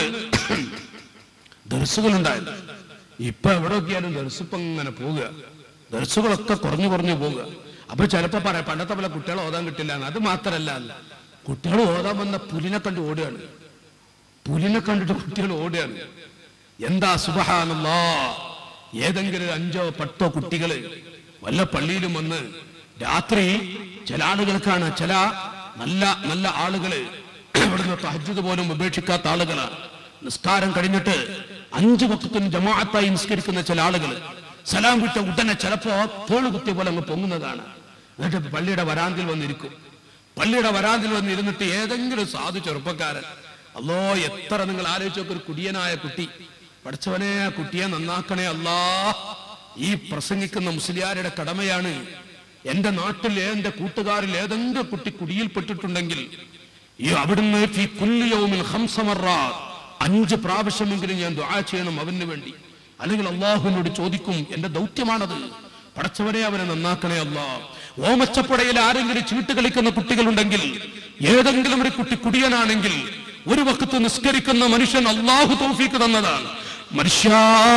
ദർസുകളുണ്ടായിരുന്നു ഇപ്പൊ എവിടെയൊക്കെയാലും ദർസിപ്പം ഇങ്ങനെ പോവുക ദർസുകളൊക്കെ കുറഞ്ഞു കുറഞ്ഞു പോവുക അപ്പൊ ചിലപ്പോ പറയാം പണ്ടത്തെ പോലെ കുട്ടികളെ ഓതാൻ കിട്ടില്ല എന്ന്. അത് മാത്രല്ല കുട്ടികൾ ഓതാൻ വന്ന പുലിനെ കണ്ട് ഓടുകയാണ് പുലിനെ കണ്ടിട്ട് കുട്ടികൾ ഓടുകയാണ് എന്താ സുബഹാനല്ലാ ഏതെങ്കിലും ഒരു അഞ്ചോ പത്തോ കുട്ടികള് വല്ല പള്ളിയിലും വന്ന് രാത്രി ചില ആളുകൾക്കാണ് ചില നല്ല നല്ല ആളുകള് ഇവിടുന്ന് തഹജ്ജുദ് പോലും ഉപേക്ഷിക്കാത്ത ആളുകളാണ് നിസ്കാരം കഴിഞ്ഞിട്ട് അഞ്ചു വക്കത്തിന് ജമാഅത്തായി നിസ്കരിക്കുന്ന ചില ആളുകൾ സലാം വിട്ട ഉടനെ ചിലപ്പോ തോള് കുത്തിയ പോലെ അങ്ങ് പൊങ്ങുന്നതാണ് എന്നിട്ട് പള്ളിയുടെ വരാന്തിൽ വന്നിരിക്കും പള്ളിയുടെ വരാന്തിൽ വന്നിരുന്നിട്ട് ഏതെങ്കിലും സാധു ചെറുപ്പക്കാരൻ അല്ലോ എത്ര നിങ്ങൾ ആലോചിച്ച് നോക്ക് ഒരു കുടിയനായ കുട്ടി പഠിച്ചവനെ ആ കുട്ടിയെ നന്നാക്കണേ അല്ലാ ഈ പ്രസംഗിക്കുന്ന മുസ്ലിയാരുടെ കടമയാണ് എന്റെ നാട്ടിൽ എന്റെ കൂട്ടുകാരിൽ ഏതെങ്കിലും കുട്ടി കുടിയിൽപ്പെട്ടിട്ടുണ്ടെങ്കിൽ ഈ അവിടുന്ന് ഫി കുല്ലി യൗമിൻ ഖംസ മർറാത്ത് അഞ്ച് പ്രാവശ്യമെങ്കിലും ഞാൻ ദുആ ചെയ്യണം അവന് വേണ്ടി അല്ലെങ്കിൽ അള്ളാഹുവിനോട് ചോദിക്കും എന്റെ ദൗത്യമാണത് പടച്ചവരെ അവനെ നന്നാക്കണേ അല്ലാ ഓമച്ചപ്പടയിൽ ആരെങ്കിലും ചീട്ട് കളിക്കുന്ന കുട്ടികളുണ്ടെങ്കിൽ ഏതെങ്കിലും ഒരു കുട്ടി കുടിയനാണെങ്കിൽ ഒരു വക്കത്ത് നിസ്കരിക്കുന്ന മനുഷ്യൻ അള്ളാഹു തൗഫീക്ക് തന്നതാണ് മനുഷ്യ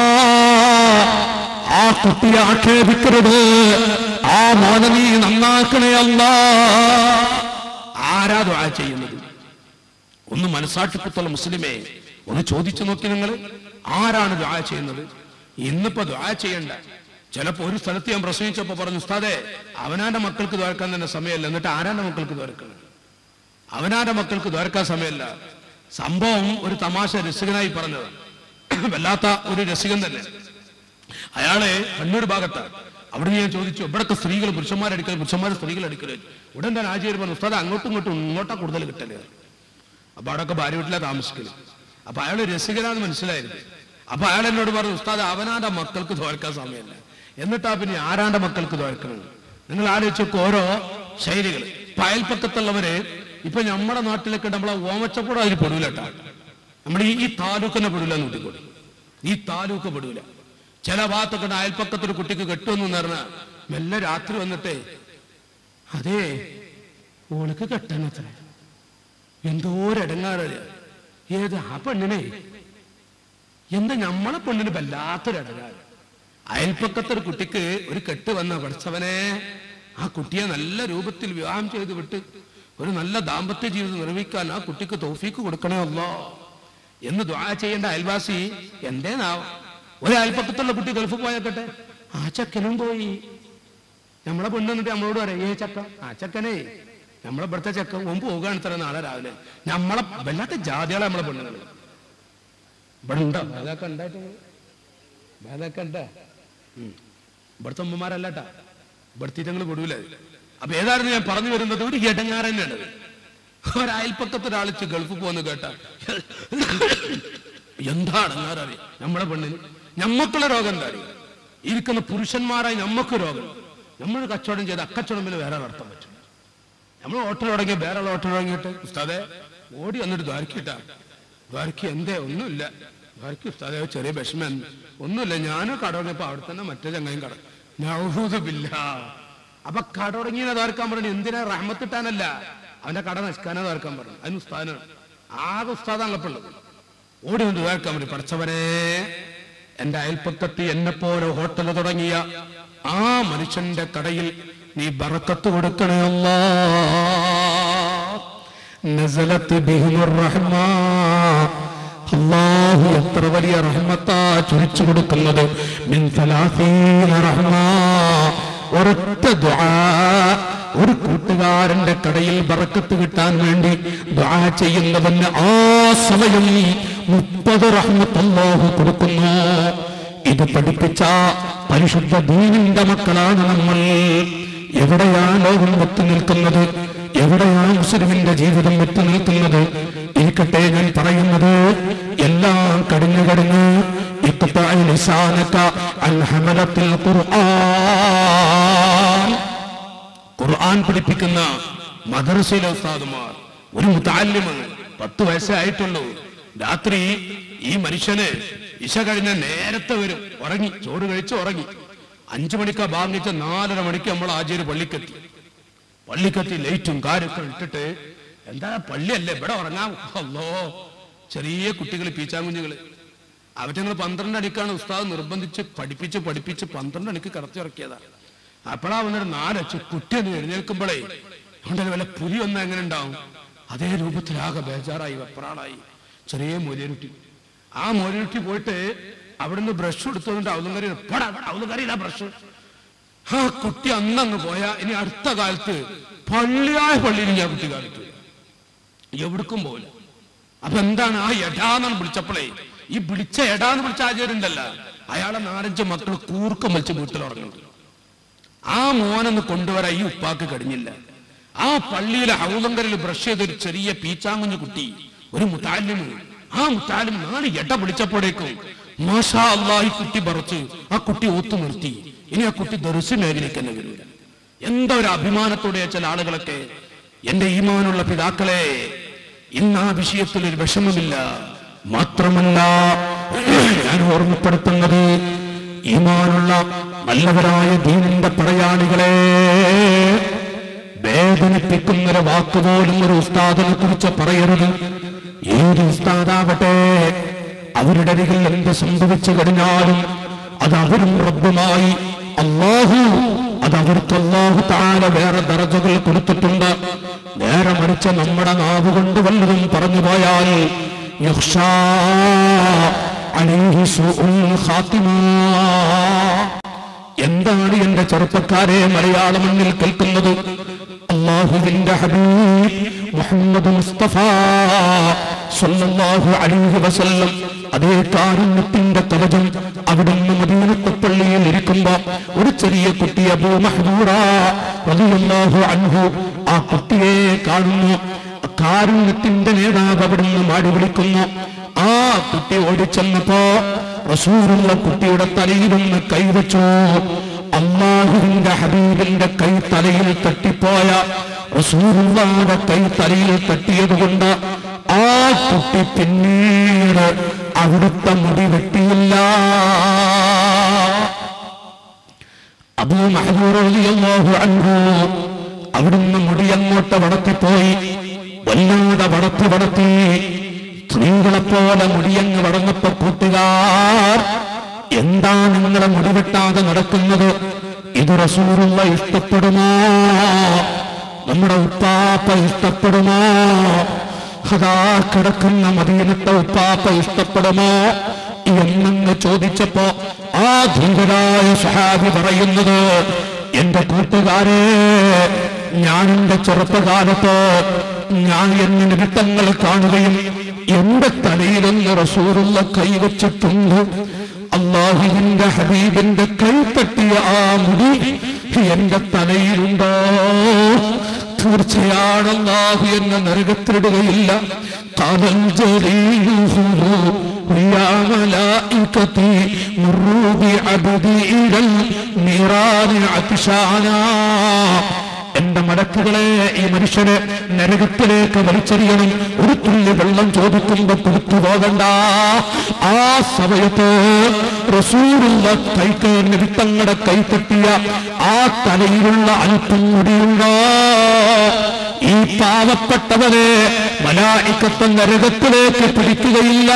ആ കുട്ടിയെ ആക്ഷേപിക്കരുത് ആ മോനെ നീ നന്നാക്കണേ അല്ലാ ആരാ ദുആ ചെയ്യുന്നത് ഒന്ന് മനസാക്ഷിപ്പത്തുള്ള മുസ്ലിമേ ഒന്ന് ചോദിച്ചു നോക്കി നിങ്ങൾ ആരാണ് ദുആ ചെയ്യുന്നത് ഇന്നിപ്പോ ദുആ ചെയ്യണ്ട ചിലപ്പോ ഒരു സ്ഥലത്ത് ഞാൻ പ്രസംഗിച്ചപ്പോ പറഞ്ഞു ഉസ്താദേ അവനാന്റെ മക്കൾക്ക് ദ്വാരക്കാൻ തന്നെ സമയമല്ല എന്നിട്ട് ആരാന്റെ മക്കൾക്ക് ദ്വാരക്കണം അവനാന്റെ മക്കൾക്ക് ദ്വാരക്കാൻ സമയമല്ല സംഭവം ഒരു തമാശ രസികനായി പറഞ്ഞത് വല്ലാത്ത ഒരു രസികൻ തന്നെ അയാളെ കണ്ണൂർ ഭാഗത്താണ് അവിടെ ഞാൻ ചോദിച്ചു ഇവിടൊക്കെ സ്ത്രീകൾ പുരുഷന്മാരടിക്കൽ പുരുഷന്മാർ സ്ത്രീകൾ അടിക്കല് ഉടൻ തന്നെ ആചാര്യ പറഞ്ഞു ഉസ്താദ് അങ്ങോട്ടും ഇങ്ങോട്ടും ഇങ്ങോട്ടാ കൂടുതൽ കിട്ടല് അപ്പൊ അവിടെയൊക്കെ ഭാര്യ വീട്ടിലാണ് താമസിക്കല് അപ്പൊ അയാൾ രസികനാന്ന് മനസ്സിലായിരുന്നു അപ്പൊ അയാൾ എന്നോട് പറഞ്ഞു ഉസ്താദ് അവനാന്റെ മക്കൾക്ക് തോൽക്കാൻ സമയമല്ല എന്നിട്ടാ പിന്നെ ആരാന്റെ മക്കൾക്ക് തോൽക്കണം നിങ്ങൾ ആലോചിച്ചൊക്കെ ഓരോ ശൈലികൾ ഇപ്പൊ അയൽപ്പക്കത്തുള്ളവര് ഇപ്പൊ നമ്മുടെ നാട്ടിലൊക്കെ നമ്മളെ ഓമച്ചപ്പൂടം അതിൽ പെടൂല കേട്ടോ നമ്മുടെ ഈ- ഈ താലൂക്കിനെ പെടൂല നൂട്ടിക്കൂടി ഈ താലൂക്ക് പെടൂല ചില ഭാഗത്തൊക്കെ ഉണ്ട് അയൽപ്പക്കത്തൊരു കുട്ടിക്ക് കെട്ടുമെന്ന് പറഞ്ഞാൽ മെല്ലെ രാത്രി വന്നിട്ടേ അതേ ഓനക്ക് കെട്ടാനത്ര എന്തോരടങ്ങാറല്ലേ ഏത് ആ പെണ്ണിനെ എന്താ നമ്മളെ പെണ്ണിന് വല്ലാത്തൊരടങ്ങാറ് അയൽപ്പക്കത്തൊരു കുട്ടിക്ക് ഒരു കെട്ട് വന്ന പഠിച്ചവനെ ആ കുട്ടിയെ നല്ല രൂപത്തിൽ വിവാഹം ചെയ്ത് വിട്ട് ഒരു നല്ല ദാമ്പത്യ ജീവിതം നിർമ്മിക്കാൻ ആ കുട്ടിക്ക് തോഫീക്ക് കൊടുക്കണേ അല്ലോ എന്ന് ദ്വാ ചെയ്യേണ്ട അയൽവാസി എന്തേനാവും ഒരു അയൽപ്പക്കത്തുള്ള കുട്ടി ഗൾഫ് പോയാക്കട്ടെ ആ ചക്കനും പോയി നമ്മളെ പെണ്ണ് എന്നിട്ട് നമ്മളോട് പറയാം ഏ ചക്ക ആ ചക്കനെ നമ്മളെ ഇവിടുത്തെ ചക്ക മുമ്പ് പോകുകയാണ് ഇത്ര നാളെ രാവിലെ നമ്മളെ വല്ലാത്ത ജാതികളെ നമ്മളെ പെണ്ണുങ്ങൾ ഇവിടെ ഉണ്ടോ അതൊക്കെ ഉണ്ടായിട്ട് അതൊക്കെ ഉണ്ടാ ഇവിടുത്തെ ഉമ്മമാരല്ലാട്ടാ ഇവിടുത്തെ ഞങ്ങൾ വിടൂല അപ്പൊ ഏതായിരുന്നു ഞാൻ പറഞ്ഞു വരുന്നത് ഒരു ഇടങ്ങാറ് തന്നെയാണ് ഒരയൽപ്പക്കത്ത് ഒരാളിച്ച് ഗൾഫ് പോകുന്ന കേട്ട എന്താണ് അറിയാം നമ്മളെ പെണ്ണിന് ഞമ്മക്കുള്ള രോഗം എന്താ അറിയാം ഇരിക്കുന്ന പുരുഷന്മാരായി ഞമ്മക്ക് രോഗം നമ്മൾ കച്ചവടം ചെയ്ത് അക്കച്ചവടം പിന്നെ വേറെ നടത്താൻ പറ്റും നമ്മൾ ഓട്ടോ തുടങ്ങിയ വേറെ ഓട്ടോ തുടങ്ങിയിട്ട് ഉസ്താദെ ഓടി വന്നിട്ട് ദ്വാരക്കിട്ടാ ദ്വാരക്ക് എന്തേ ഒന്നുമില്ല ദ്വാരക്ക് ഉസ്താദെ ഒരു ചെറിയ വിഷമം ഒന്നുമില്ല ഞാനും കട തുടങ്ങിയപ്പോ അവിടെ തന്നെ മറ്റേ ചങ്ങയും കട നൗഹൂദുബില്ല അപ്പൊ കട തുടങ്ങിയ ദ്വാരക്കാൻ പറഞ്ഞു എന്തിനാ റഹ്മത്തിട്ടാനല്ല അവന്റെ കട നശിക്കാനാ ദ്വാരക്കാൻ പറഞ്ഞു അതിന് ഉസ്താദാണ് ആകെ ഉസ്താദാണല്ലോ ഉള്ളത് ഓടി കൊണ്ട് ദ്വാരക്കാൻ പറഞ്ഞു പഠിച്ചവനെ എന്റെ അയൽപ്പക്കത്ത് എന്നെ പോലെ ഹോട്ടൽ തുടങ്ങിയ ആ മനുഷ്യന്റെ കടയിൽ നീ ബറക്കത്ത് കൊടുക്കണേ അല്ലാ നസലത്ത് ബിഹിമുർ റഹ്മ അല്ലാഹു എത്ര വലിയ റഹ്മത്താ ചൊരിച്ചു കൊടുക്കുന്നത് മിൻ സലാസീന റഹ്മ ഒരൊറ്റ ദുആ ഒരു കൂട്ടുകാരന്റെ കടയിൽ ബറക്കത്ത് കിട്ടാൻ വേണ്ടി ദുആ ചെയ്യുന്നവന് ആ സമയം മുപ്പത് റഹ്മത്ത് അല്ലാഹു കൊടുക്കുന്നു ഇത് പഠിപ്പിച്ച പരിശുദ്ധ ദീനിന്റെ മക്കളാണ് നമ്മൾ എവിടെയാണ് ലോകം എത്തി നിൽക്കുന്നത് എവിടെയാണ് മുസ്ലിമിന്റെ ജീവിതം എത്തി നിൽക്കുന്നത് ഇരിക്കട്ടെ ഞാൻ പറയുന്നത് എല്ലാം കടിഞ്ഞു കടിഞ്ഞ് ഇക്കത്താ ലിസാനക അൻ ഹമലത്തിൽ ഖുർആൻ ഖുർആൻ പഠിപ്പിക്കുന്ന മദർസയിലെ ഉസ്താദുമാർ ഒരു മുത്താലിമ് പത്ത് വയസ്സേ ആയിട്ടുള്ളൂ രാത്രി ഈ മനുഷ്യന് ഇശ കഴിഞ്ഞ നേരത്തെ വരും ഉറങ്ങി ചോറ് കഴിച്ച് ഉറങ്ങി അഞ്ചു മണിക്കാ ബാങ്കിച്ച നാലര മണിക്ക് നമ്മൾ ആചാര്യ പള്ളിക്കെത്തി പള്ളിക്കെത്തി ലൈറ്റും കാര്യമൊക്കെ ഇട്ടിട്ട് എന്താ പള്ളിയല്ലേ ഇവിടെ ഉറങ്ങാം അല്ലോ ചെറിയ കുട്ടികൾ പീച്ചാങ്കുഞ്ഞുങ്ങള് അവറ്റങ്ങൾ പന്ത്രണ്ട് അടിക്കാണ് ഉസ്താദ് നിർബന്ധിച്ച് പഠിപ്പിച്ച് പഠിപ്പിച്ച് പന്ത്രണ്ട് അടിക്ക് കടത്തിറക്കിയതാ അപ്പോഴാ വന്നിട്ട് നാലച്ച് കുട്ടി ഒന്ന് എഴുന്നേൽക്കുമ്പോഴേ അതുകൊണ്ട് വല്ല പുലി വന്നാൽ എങ്ങനെ ഉണ്ടാവും അതേ രൂപത്തിലാകെ ബേജാറായി വെപ്രാളായി ചെറിയ മൊലിയരുട്ടി ആ മൊലിയരുട്ടി പോയിട്ട് അവിടുന്ന് ബ്രഷ് എടുത്തുകൊണ്ട് അവലുങ്കറി അവലുങ്കറിയില്ല ബ്രഷ് ആ കുട്ടി അന്നങ്ങ് പോയാ ഇനി അടുത്ത കാലത്ത് പള്ളിയായ പള്ളിയിൽ ഞാൻ കുട്ടി കാണിക്കില്ല എവിടേക്കും പോവില്ല അപ്പൊ എന്താണ് ആ എടാന്നാണ് വിളിച്ചപ്പോഴേ ഈ വിളിച്ച എടാന്ന് വിളിച്ച ആചാര്യണ്ടല്ല അയാളെ നാലഞ്ച് മക്കൾ കൂർക്കം വലിച്ച് വീട്ടിൽ ഉറങ്ങുന്നുണ്ട് ആ മോനൊന്ന് കൊണ്ടുവരാൻ ഈ ഉപ്പാക്ക് കഴിഞ്ഞില്ല ആ പള്ളിയിലെ ഹൗലങ്കറിൽ ബ്രഷ് ചെയ്തൊരു ചെറിയ പീച്ചാങ്കുഞ്ഞു കുട്ടി ഒരു മുത്താലിമ് ആ മുത്താലിം നാല് എട്ട വിളിച്ചപ്പോഴേക്കും മാഷാ അള്ളാഹ് ഈ കുട്ടി പറച്ച് ആ കുട്ടി ഒത്തു നിർത്തി ഇനി ആ കുട്ടി ദർശ മേഖലയ്ക്ക് തന്നെ വരില്ല എന്താ ഒരു അഭിമാനത്തോടെ ചില ആളുകളൊക്കെ എന്റെ ഈമാനുള്ള പിതാക്കളെ ഇന്ന് ആ വിഷയത്തിൽ ഒരു വിഷമമില്ല മാത്രമല്ല ഞാൻ ഓർമ്മപ്പെടുത്തുന്നത് ഈമാനുള്ള നല്ലവരായ ദീനിന്റെ പടയാളികളെ വേദനിപ്പിക്കുന്ന ഒരു വാക്കുപോലും ഒരു ഉസ്താദിനെ കുറിച്ച് പറയരുത് ഏത് ഉസ്താദാവട്ടെ അവരുടെ അരികിൽ എന്ത് സംഭവിച്ചു കഴിഞ്ഞാലും അത് അവരും റബ്ബുമായി അള്ളാഹു അത് അവർക്ക് അള്ളാഹു താഴെ വേറെ ദറജകൾ കൊടുത്തിട്ടുണ്ട് നേരെ മറിച്ച് നമ്മുടെ നാവ് കൊണ്ട് വല്ലതും പറഞ്ഞു പോയാൽ യുഹ്ഷാ അലൈഹി സൂഉൽ ഖാത്തിമ എന്താണ് എന്റെ ചെറുപ്പക്കാരെ മലയാള മണ്ണിൽ കേൾക്കുന്നത് അള്ളാഹുവിന്റെ ഹബീബ് മുഹമ്മദ് മുസ്തഫ സല്ലല്ലാഹു അലൈഹി വസല്ലം അതേ കാരുണ്യത്തിന്റെ കവചം അവിടുന്ന് മദീനത്തെ പള്ളിയിൽ ഇരിക്കുമ്പോ ഒരു ചെറിയ കുട്ടി അബൂ മഹ്ദൂറ റളിയല്ലാഹു അൻഹു ആ കുട്ടിയെ കാണുന്നു കാരുണ്യത്തിന്റെ നേതാവ് അവിടുന്ന് മാടി വിളിക്കുന്നു ആ കുട്ടി ഓടിച്ചെന്നപ്പോ റസൂലുള്ള കുട്ടിയുടെ തലയിലൊന്ന് കൈവച്ചു അള്ളാഹുവിന്റെ ഹബീബിന്റെ കൈ തലയിൽ തട്ടിപ്പോയ റസൂലുള്ളാന്റെ കൈ തലയിൽ തട്ടിയത് കൊണ്ട് ആ കുട്ടി പിന്നീട് അവിടുത്തെ മുടി വെട്ടിയില്ല അബൂ മഹദൂർ റളിയല്ലാഹു അൻഹു അവിടുന്ന് മുടി അങ്ങോട്ട് വടത്തിപ്പോയി വല്ലാതെ വടത്തി വടത്തി സ്ത്രീകളെ പോലെ മുടിയങ്ങ് വടങ്ങപ്പോ കൂട്ടുകാർ എന്താ നിങ്ങളെ മുടി വെട്ടാതെ നടക്കുന്നത് ഇത് റസൂലുള്ള ഇഷ്ടപ്പെടുമോ നമ്മുടെ ഉപ്പാപ്പ ഇഷ്ടപ്പെടുമോ അതാ കിടക്കുന്ന മദീനത്തെ ഉപ്പാപ്പ ഇഷ്ടപ്പെടുമോ എന്നങ്ങ് ചോദിച്ചപ്പോ ആ ധീരരായ സഹാബി പറയുന്നത് എന്റെ കൂട്ടുകാരെ ഞാൻ എന്റെ ചെറുപ്പകാലത്ത് ഞാൻ എന്നെ നിമിത്തങ്ങൾ കാണുകയും എന്റെ തലയിലൊന്ന് റസൂറുള്ള കൈവച്ചിട്ടുണ്ട് അള്ളാഹുവിന്റെ ഹബീബിന്റെ കൈ തട്ടിയ ആ മുടി എന്റെ തലയിലുണ്ടോ തീർച്ചയാണ് അള്ളാഹു എന്നെ നരകത്തിലിടുകയില്ല قال جليله يا ملائكتي مروا بعبدي إلى النيران عطشانا എന്റെ മടക്കുകളെ ഈ മനുഷ്യനെ നരകത്തിലേക്ക് വലിച്ചെറിയണം ഒരു തുള്ളി വെള്ളം ചോദിക്കുമ്പോ കൊടുത്തു പോകണ്ട ആ സമയത്ത് റസൂലുള്ള കൈക്ക് നിമിത്തങ്ങളുടെ കൈത്തട്ടിയ ആ തലയിലുള്ള അല്പം മുടിയുണ്ടോ ഈ പാവപ്പെട്ടവനെ മലായിക്കത്തെ നരകത്തിലേക്ക് പിടിക്കുകയില്ല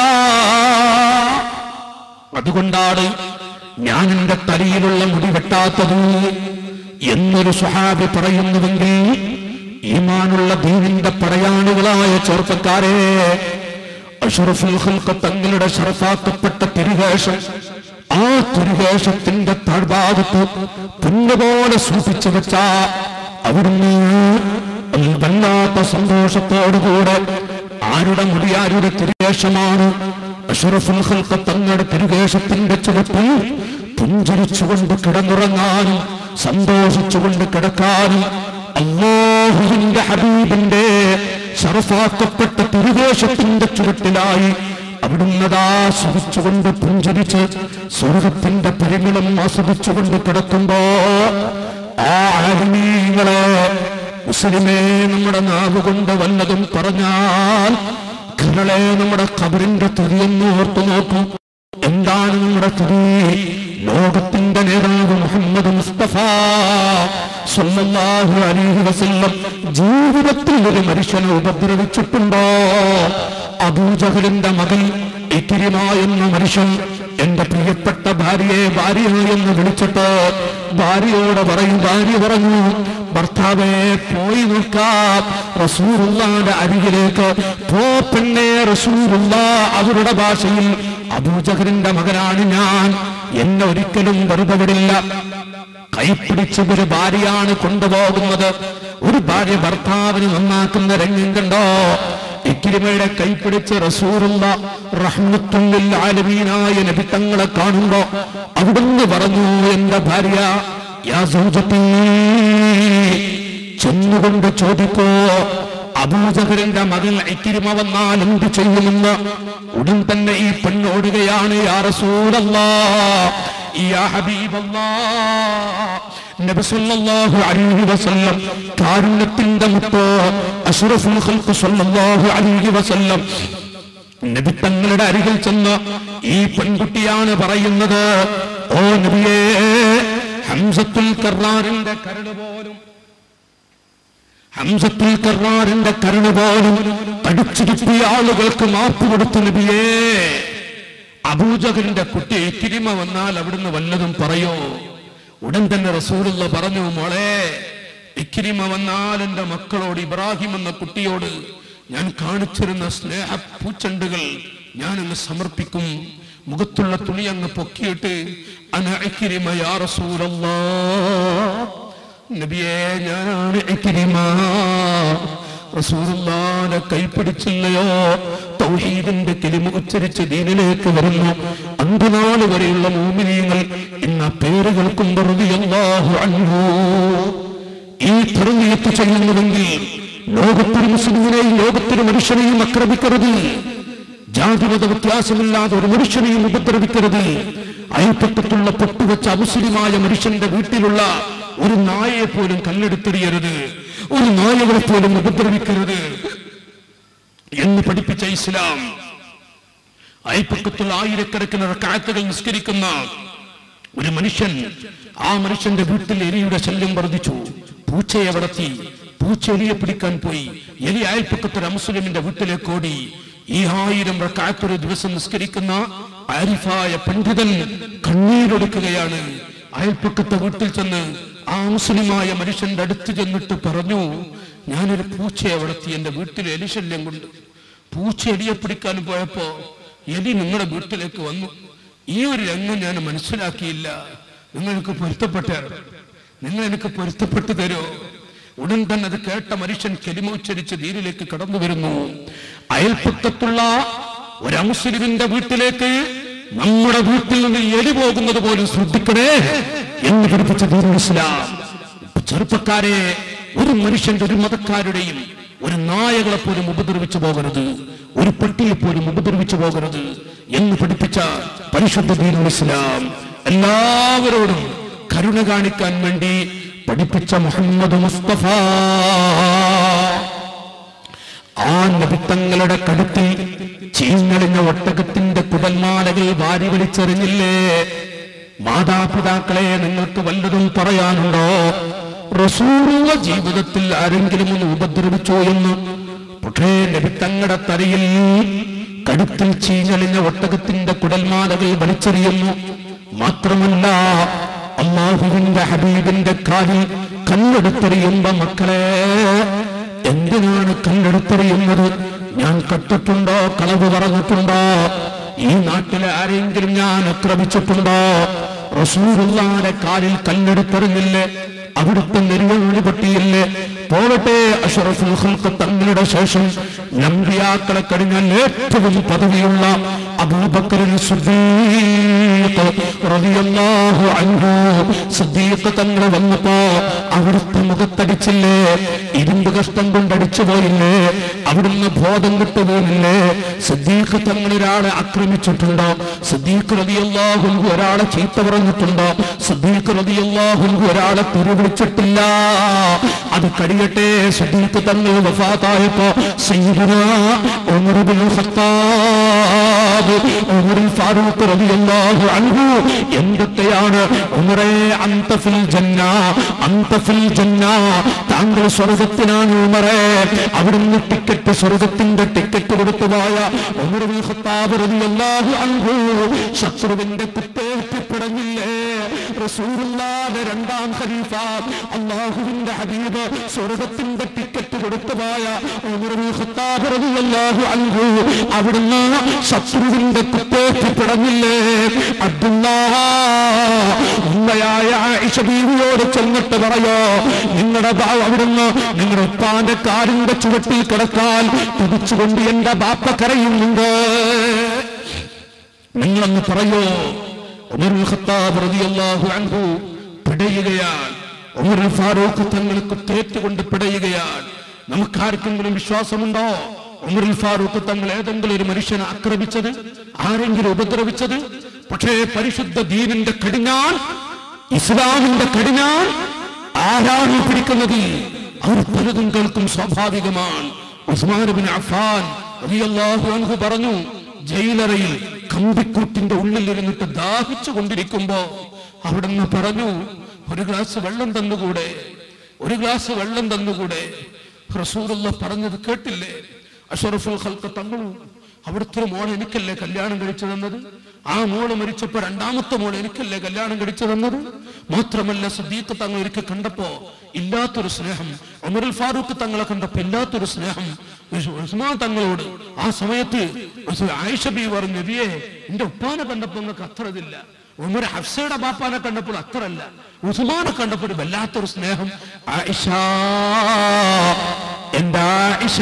അതുകൊണ്ടാണ് ഞാൻ എന്റെ തലയിലുള്ള മുടി വെട്ടാത്തത് എന്നൊരു സുഹാബി പറയുന്നുവെങ്കിൽ ഈമാനുള്ള ദീനിന്റെ പടയാളികളായ ചെറുപ്പക്കാരെ അഷറഫുൽ ഖൽഖ് തങ്ങളുടെ ഷറഫാക്കപ്പെട്ട തിരുവേഷം ആ തിരുവേഷത്തിന്റെ താഴ്ഭാഗത്ത് പുല്ലുപോലെ സൂക്ഷിച്ചു വെച്ച അവിടുന്ന് വല്ലാത്ത സന്തോഷത്തോടുകൂടെ ആരുടെ മുടി ആരുടെ തിരുവേഷമാണ് അഷറഫുൽ ഖൽഖ് തങ്ങളുടെ തിരുവേഷത്തിന്റെ ചുവട്ടിൽ പുഞ്ചരിച്ചുകൊണ്ട് കിടന്നുറങ്ങാനും സന്തോഷിച്ചുകൊണ്ട് കിടക്കാനും അള്ളാഹുവിന്റെ ഹബീബിന്റെ ഷറഫാക്കപ്പെട്ട തിരുവേഷത്തിന്റെ ചുവട്ടിലായി അവിടുന്നതാ സുഖിച്ചുകൊണ്ട് പുഞ്ചരിച്ച് സ്വർഗത്തിന്റെ പരിമളം ആസ്വദിച്ചുകൊണ്ട് കിടക്കുമ്പോ ആ ആത്മീയങ്ങളെ മുസ്ലിമേ നമ്മുടെ നാവ് കൊണ്ട് വല്ലതും പറഞ്ഞാൽ കരളെ നമ്മുടെ കബറിന്റെ തുരിയെന്ന് ഓർത്തു നോക്കൂ എന്താണ് നമ്മുടെ തുരി ലോകത്തിന്റെ നേതാവ് മുഹമ്മദ് മുസ്തഫ സല്ലല്ലാഹു അലൈഹി വസല്ലം ജീവിതത്തിൽ ഒരു മനുഷ്യനെ ഉപദ്രവിച്ചിട്ടുണ്ടോ അബൂജഹലിന്റെ മകൻ ഇത്തിരിമ എന്ന മനുഷ്യൻ എന്റെ പ്രിയപ്പെട്ട ഭാര്യയെ ഭാര്യ എന്ന് വിളിച്ചിട്ട് ഭാര്യയോട് പറയും ഭാര്യ പറഞ്ഞു ഭർത്താവെ പോയി നിൽക്കാം റസൂറുള്ളാന്റെ അരികിലേക്ക് പോ പെണ്ണെ റസൂറുള്ള അവരുടെ ഭാഷയിൽ അബൂജഹലിന്റെ മകനാണ് ഞാൻ എന്നെ ഒരിക്കലും വെറുതെ വിടില്ല കൈപ്പിടിച്ച് ഒരു ഭാര്യയാണ് കൊണ്ടുപോകുന്നത് ഒരു ഭാര്യ ഭർത്താവിന് നന്നാക്കുന്ന രംഗം കണ്ടോ ഇക്കിരിമയുടെ കൈപ്പിടിച്ച് റസൂറുള്ള റഹ്മത്തുല്ലിൽ ആലമീനായ നബിത്തങ്ങളെ കാണുമ്പോ അവിടുന്ന് പറഞ്ഞു എന്റെ ഭാര്യ യാ സൗജത്തി ചെന്നുകൊണ്ട് ചോദിക്കോ അബൂജഹലിന്റെ മകൻ ഇക്കിരിമ വന്നാൽ എന്ത് ചെയ്യുമെന്ന് ഉടൻ തന്നെ ഈ പെണ്ണോടുകയാണ് യാ റസൂലല്ലാ യാ ഹബീബല്ലാ നബി സല്ലല്ലാഹു അലൈഹി വസല്ലം കാരുണ്യത്തിന്റെ മുത്തോ അഷ്റഫുൽ ഖൽഖ് സല്ലല്ലാഹു അലൈഹി വസല്ലം നബി തങ്ങളുടെ അരികിൽ ചെന്ന് ഈ പെൺകുട്ടിയാണ് പറയുന്നത് ഓ നബിയേ ഹംസത്തുൽ കറാറിന്റെ കരട് പോലും ഹംസത്തുൽ കറാറിന്റെ കരട് പോലും കടിച്ചിരുത്തിയ ആളുകൾക്ക് മാപ്പ് കൊടുത്തു നബിയേ അബൂജഹലിന്റെ കുട്ടി കിരിമ വന്നാൽ അവിടുന്ന് വല്ലതും പറയോ ഉടൻ തന്നെ റസൂലുള്ള പറഞ്ഞു മോളെ ഇക്രിമ വന്നാൽ എന്റെ മക്കളോട് ഇബ്രാഹിം എന്ന കുട്ടിയോട് ഞാൻ കാണിച്ചിരുന്ന സ്നേഹ പൂച്ചണ്ടുകൾ ഞാൻ അങ്ങ് സമർപ്പിക്കും മുഖത്തുള്ള തുണി അങ്ങ് പൊക്കിയിട്ട് അന ഇക്രിമ യാ റസൂലല്ലാ നബിയെ ഞാനാണ് ഇക്രിമ റസൂലുള്ളാനെ കൈപ്പിടിച്ചില്ലയോ തൗഹീദിന്റെ കിലിമ ഉച്ചരിച്ച് ദീനിലേക്ക് വരുന്നു അന്ത്യനാൾ വരെയുള്ള മൂമിനീങ്ങൾ ഇന്ന പേര് കേൾക്കുമ്പോൾ റളിയല്ലാഹു അൻഹു ഈ തെരഞ്ഞെടുപ്പ് ചെയ്യുന്നുവെങ്കിൽ ലോകത്തൊരു മുസ്ലിമിനെയും ലോകത്തൊരു മനുഷ്യനെയും ആക്രമിക്കരുത് ജാതിമത വ്യത്യാസമില്ലാതെ ഒരു മനുഷ്യനെയും ഉപദ്രവിക്കരുത് അയൽപ്പക്കത്തുള്ള പൊട്ടുവെച്ച അമുസ്ലിമായ മനുഷ്യന്റെ വീട്ടിലുള്ള ഒരു നായയെ പോലും കല്ലെടുത്തെറിയരുത് ഒരു നായകളെ പോലും ഉപദ്രവിക്കരുത് എന്ന് പഠിപ്പിച്ച ഇസ്ലാം അയൽപ്പക്കത്തുള്ള ആയിരക്കണക്കിന് റക്കാത്തുകൾ നിസ്കരിക്കുന്ന ഒരു മനുഷ്യൻ ആ മനുഷ്യന്റെ വീട്ടിൽ എലിയുടെ ശല്യം വർദ്ധിച്ചു പൂച്ചയെ വളർത്തി പൂച്ച എലിയെ പിടിക്കാൻ പോയി എലി അയൽപ്പക്കത്തൊരു അമുസ്ലിമിന്റെ വീട്ടിലേക്ക് ഓടി ഈ ആയിരം റക്കാത്തൊരു ദിവസം നിസ്കരിക്കുന്ന ആരിഫായ പണ്ഡിതൻ കണ്ണീരൊടുക്കുകയാണ് അയൽപ്പക്കത്തെ വീട്ടിൽ ചെന്ന് ആ മുസ്ലിമായ മനുഷ്യന്റെ അടുത്ത് ചെന്നിട്ട് പറഞ്ഞു ഞാനൊരു പൂച്ചയെ വളർത്തി എന്റെ വീട്ടിൽ എലിശല്യം കൊണ്ട് പൂച്ച എലിയെ പിടിക്കാൻ പോയപ്പോ എലി നിങ്ങളുടെ വീട്ടിലേക്ക് വന്നു ഈ ഒരു രംഗം ഞാൻ മനസ്സിലാക്കിയില്ല നിങ്ങൾക്ക് പൊരുത്തപ്പെട്ട നിങ്ങൾ എനിക്ക് പൊരുത്തപ്പെട്ടു തരോ ഉടൻ തന്നെ അത് കേട്ട മനുഷ്യൻ കെലിമ ഉച്ചരിച്ച് ദീനിലേക്ക് കടന്നു വരുന്നു അയൽപ്പക്കത്തുള്ള ഒരു മുസ്ലിമിന്റെ വീട്ടിലേക്ക് നമ്മുടെ വീട്ടിൽ നിന്ന് എലി പോകുന്നത് പോലും ശ്രദ്ധിക്കണേ എന്ന് പഠിപ്പിച്ച ദീനുൽ ഇസ്ലാം ചെറുപ്പക്കാരെ ഒരു മനുഷ്യന്റെ ഒരു മതക്കാരുടെയും ഒരു നായകളെ പോലും ഉപദ്രവിച്ചു പോകരുത് ഒരു പട്ടിയെ പോലും ഉപദ്രവിച്ചു പോകരുത് എന്ന് പഠിപ്പിച്ച പരിശുദ്ധ ദീനുൽ ഇസ്ലാം എല്ലാവരോടും കരുണ കാണിക്കാൻ വേണ്ടി പഠിപ്പിച്ച മുഹമ്മദ് മുസ്തഫ ആ നബിത്തങ്ങളുടെ കടുത്തിൽ ചീഞ്ഞളിഞ്ഞ ഒട്ടകത്തിന്റെ കുടൽമാലകൾ വാരി വലിച്ചെറിഞ്ഞില്ലേ മാതാപിതാക്കളെ നിങ്ങൾക്ക് വല്ലതും പറയാനുണ്ടോ റസൂറുള്ള ജീവിതത്തിൽ ആരെങ്കിലും ഒന്ന് ഉപദ്രവിച്ചോ എന്ന് പക്ഷേ നബിത്തങ്ങളുടെ തലയിൽ കടുത്തിൽ ചീഞ്ഞളിഞ്ഞ ഒട്ടകത്തിന്റെ കുടൽമാലകൾ വലിച്ചെറിയുന്നു മാത്രമല്ല അള്ളാഹുവിന്റെ ഹബീബിന്റെ കാലിൽ കല്ലെടുത്തെറിയുമ്പോ മക്കളെ എന്തിനാണ് കല്ലെടുത്തെറിയുന്നത് ഞാൻ കട്ടിട്ടുണ്ടോ കളവ് പറഞ്ഞിട്ടുണ്ടോ ഈ നാട്ടിലെ ആരെങ്കിലും ഞാൻ ആക്രമിച്ചിട്ടുണ്ടോ റസൂറുള്ളാന്റെ കാലിൽ കല്ലെടുത്തെറിഞ്ഞില്ലേ അവിടുത്തെ നെരുവഴി പട്ടിയില്ലേ പോകട്ടെ അഷറഫുൽ ഖൽഖ് തങ്ങളുടെ ശേഷം നമ്പിയാക്കളെ കഴിഞ്ഞാൽ ഏറ്റവും പദവിയുള്ള അബൂബക്കറിൻ സിദ്ദീഖ് റളിയല്ലാഹു അൻഹു സിദ്ദീഖ് തങ്ങൾ വന്നപ്പോ അവിടുത്തെ മുഖത്തടിച്ചില്ലേ ഇരുമ്പ് കഷ്ടം കൊണ്ടടിച്ചു പോയില്ലേ അവിടുന്ന് ബോധം കിട്ടുപോയില്ലേ സിദ്ദീഖ് തങ്ങൾ ഒരാളെ ആക്രമിച്ചിട്ടുണ്ടോ സിദ്ദീഖ് റളിയല്ലാഹു അൻഹു ഒരാളെ ചീത്ത പറഞ്ഞിട്ടുണ്ടോ സിദ്ദീഖ് റളിയല്ലാഹു അൻഹു ഒരാളെ തെരുവിളിച്ചിട്ടില്ല അത് കഴിയട്ടെ സിദ്ദീഖ് തങ്ങൾ വഫാത്തായപ്പോ സയ്യിദുനാ ഉമർ ഇബ്നുൽ ഖത്താബ് ഉമർ ഫാറൂഖ് റളിയല്ലാഹു അൻഹു എന്തൊക്കെയാണ് ഉമറേ അന്ത ഫിൽ ജന്ന അന്ത ഫിൽ ജന്ന താങ്കൾ സ്വർഗത്തിനാണ് ഉമറേ അവിടുന്ന് ടിക്കറ്റ് സ്വർഗത്തിന്റെ ടിക്കറ്റ് കൊടുത്തു പോയ ഉമർ ഇബ്നുൽ ഖത്താബ് റളിയല്ലാഹു അൻഹു ശത്രുവിന്റെ കുത്തേറ്റ് പിടഞ്ഞില്ലേ റസൂലുള്ളാഹിന്റെ രണ്ടാം ഖലീഫ അല്ലാഹുവിന്റെ ഹബീബ് സ്വർഗത്തിന്റെ ടിക്കറ്റ് കൊടുത്തു പോയ ഉമർ ഇബ്നുൽ ഖത്താബ് റളിയല്ലാഹു അൻഹു അവിടുന്ന് ശത്രുവിന്റെ കുത്തേറ്റ് പിടഞ്ഞില്ലേ അബ്ദുല്ലാ ഉമ്മയായ ആയിഷ ബീവിയോട് ചെന്നിട്ട് പറയോ നിങ്ങളുടെ ബാ- അവിടുന്ന് നിങ്ങളുടെ ഉപ്പാന്റെ കാറിന്റെ ചുവട്ടിൽ കിടക്കാൻ തുടിച്ചുകൊണ്ട് എന്റെ ബാപ്പ കരയുന്നുണ്ട് നിങ്ങളൊന്ന് പറയോ ഉമറുൽ ഖത്താബ് റളിയല്ലാഹു അൻഹു പിടയുകയാണ് ഉമറുൽ ഫാറൂഖ് തങ്ങൾക്ക് തേറ്റുകൊണ്ട് പിടയുകയാണ് നമുക്കാർക്കെങ്കിലും വിശ്വാസമുണ്ടോ ഉമറുൽ ഫാറൂഖ് തങ്ങൾ ഏതെങ്കിലും ഒരു മനുഷ്യനെ ആക്രമിച്ചത് ആരെങ്കിലും ഉപദ്രവിച്ചത് പക്ഷേ പരിശുദ്ധ ദീനിന്റെ കടിഞ്ഞാൻ ഇസ്ലാമിന്റെ കടിഞ്ഞാൻ ആരാണ് പിടിക്കുന്നത് അവർ പലതും കേൾക്കും സ്വാഭാവികമാണ് ഉസ്മാൻ ബിൻ അഫാൻ റളിയല്ലാഹു അൻഹു പറഞ്ഞു ജയിലറയിൽ കമ്പിക്കൂട്ടിന്റെ ഉള്ളിൽ ഇരുന്നിട്ട് ദാഹിച്ചു കൊണ്ടിരിക്കുമ്പോ അവിടുന്ന് പറഞ്ഞു ഒരു ഗ്ലാസ് വെള്ളം തന്നുകൂടെ ഒരു ഗ്ലാസ് വെള്ളം തന്നുകൂടെ റസൂലുള്ള പറഞ്ഞത് കേട്ടില്ലേ അഷറഫുൽ ഖൽക്ക് തങ്ങളും അവിടുത്തെ ഒരു മോൾ എനിക്കല്ലേ കല്യാണം കഴിച്ചു തന്നത് ആ മോള് മരിച്ചപ്പോ രണ്ടാമത്തെ മോൾ എനിക്കല്ലേ കല്യാണം കഴിച്ചു തന്നത് മാത്രമല്ല സുദ്ദീഖ് തങ്ങൾ ഒരിക്കൽ കണ്ടപ്പോ ഇല്ലാത്തൊരു സ്നേഹം ഉമറുൽ ഫാറൂഖ് തങ്ങളെ കണ്ടപ്പോ ഇല്ലാത്തൊരു സ്നേഹം ഉസ്- ഉസ്മാൻ തങ്ങളോട് ആ സമയത്ത് ഉസ് ആയിഷ ബി പറഞ്ഞു നബിയെ എന്റെ ഉപ്പാനെ കണ്ടപ്പോ നിങ്ങൾക്ക് അത്ര ഇതില്ല ഉമർ ഹഫ്സയുടെ ബാപ്പാനെ കണ്ടപ്പോൾ അത്രല്ല ഉസ്മാനെ കണ്ടപ്പോൾ ഒരു വല്ലാത്തൊരു സ്നേഹം ആയിഷ എന്റെ ആയിഷ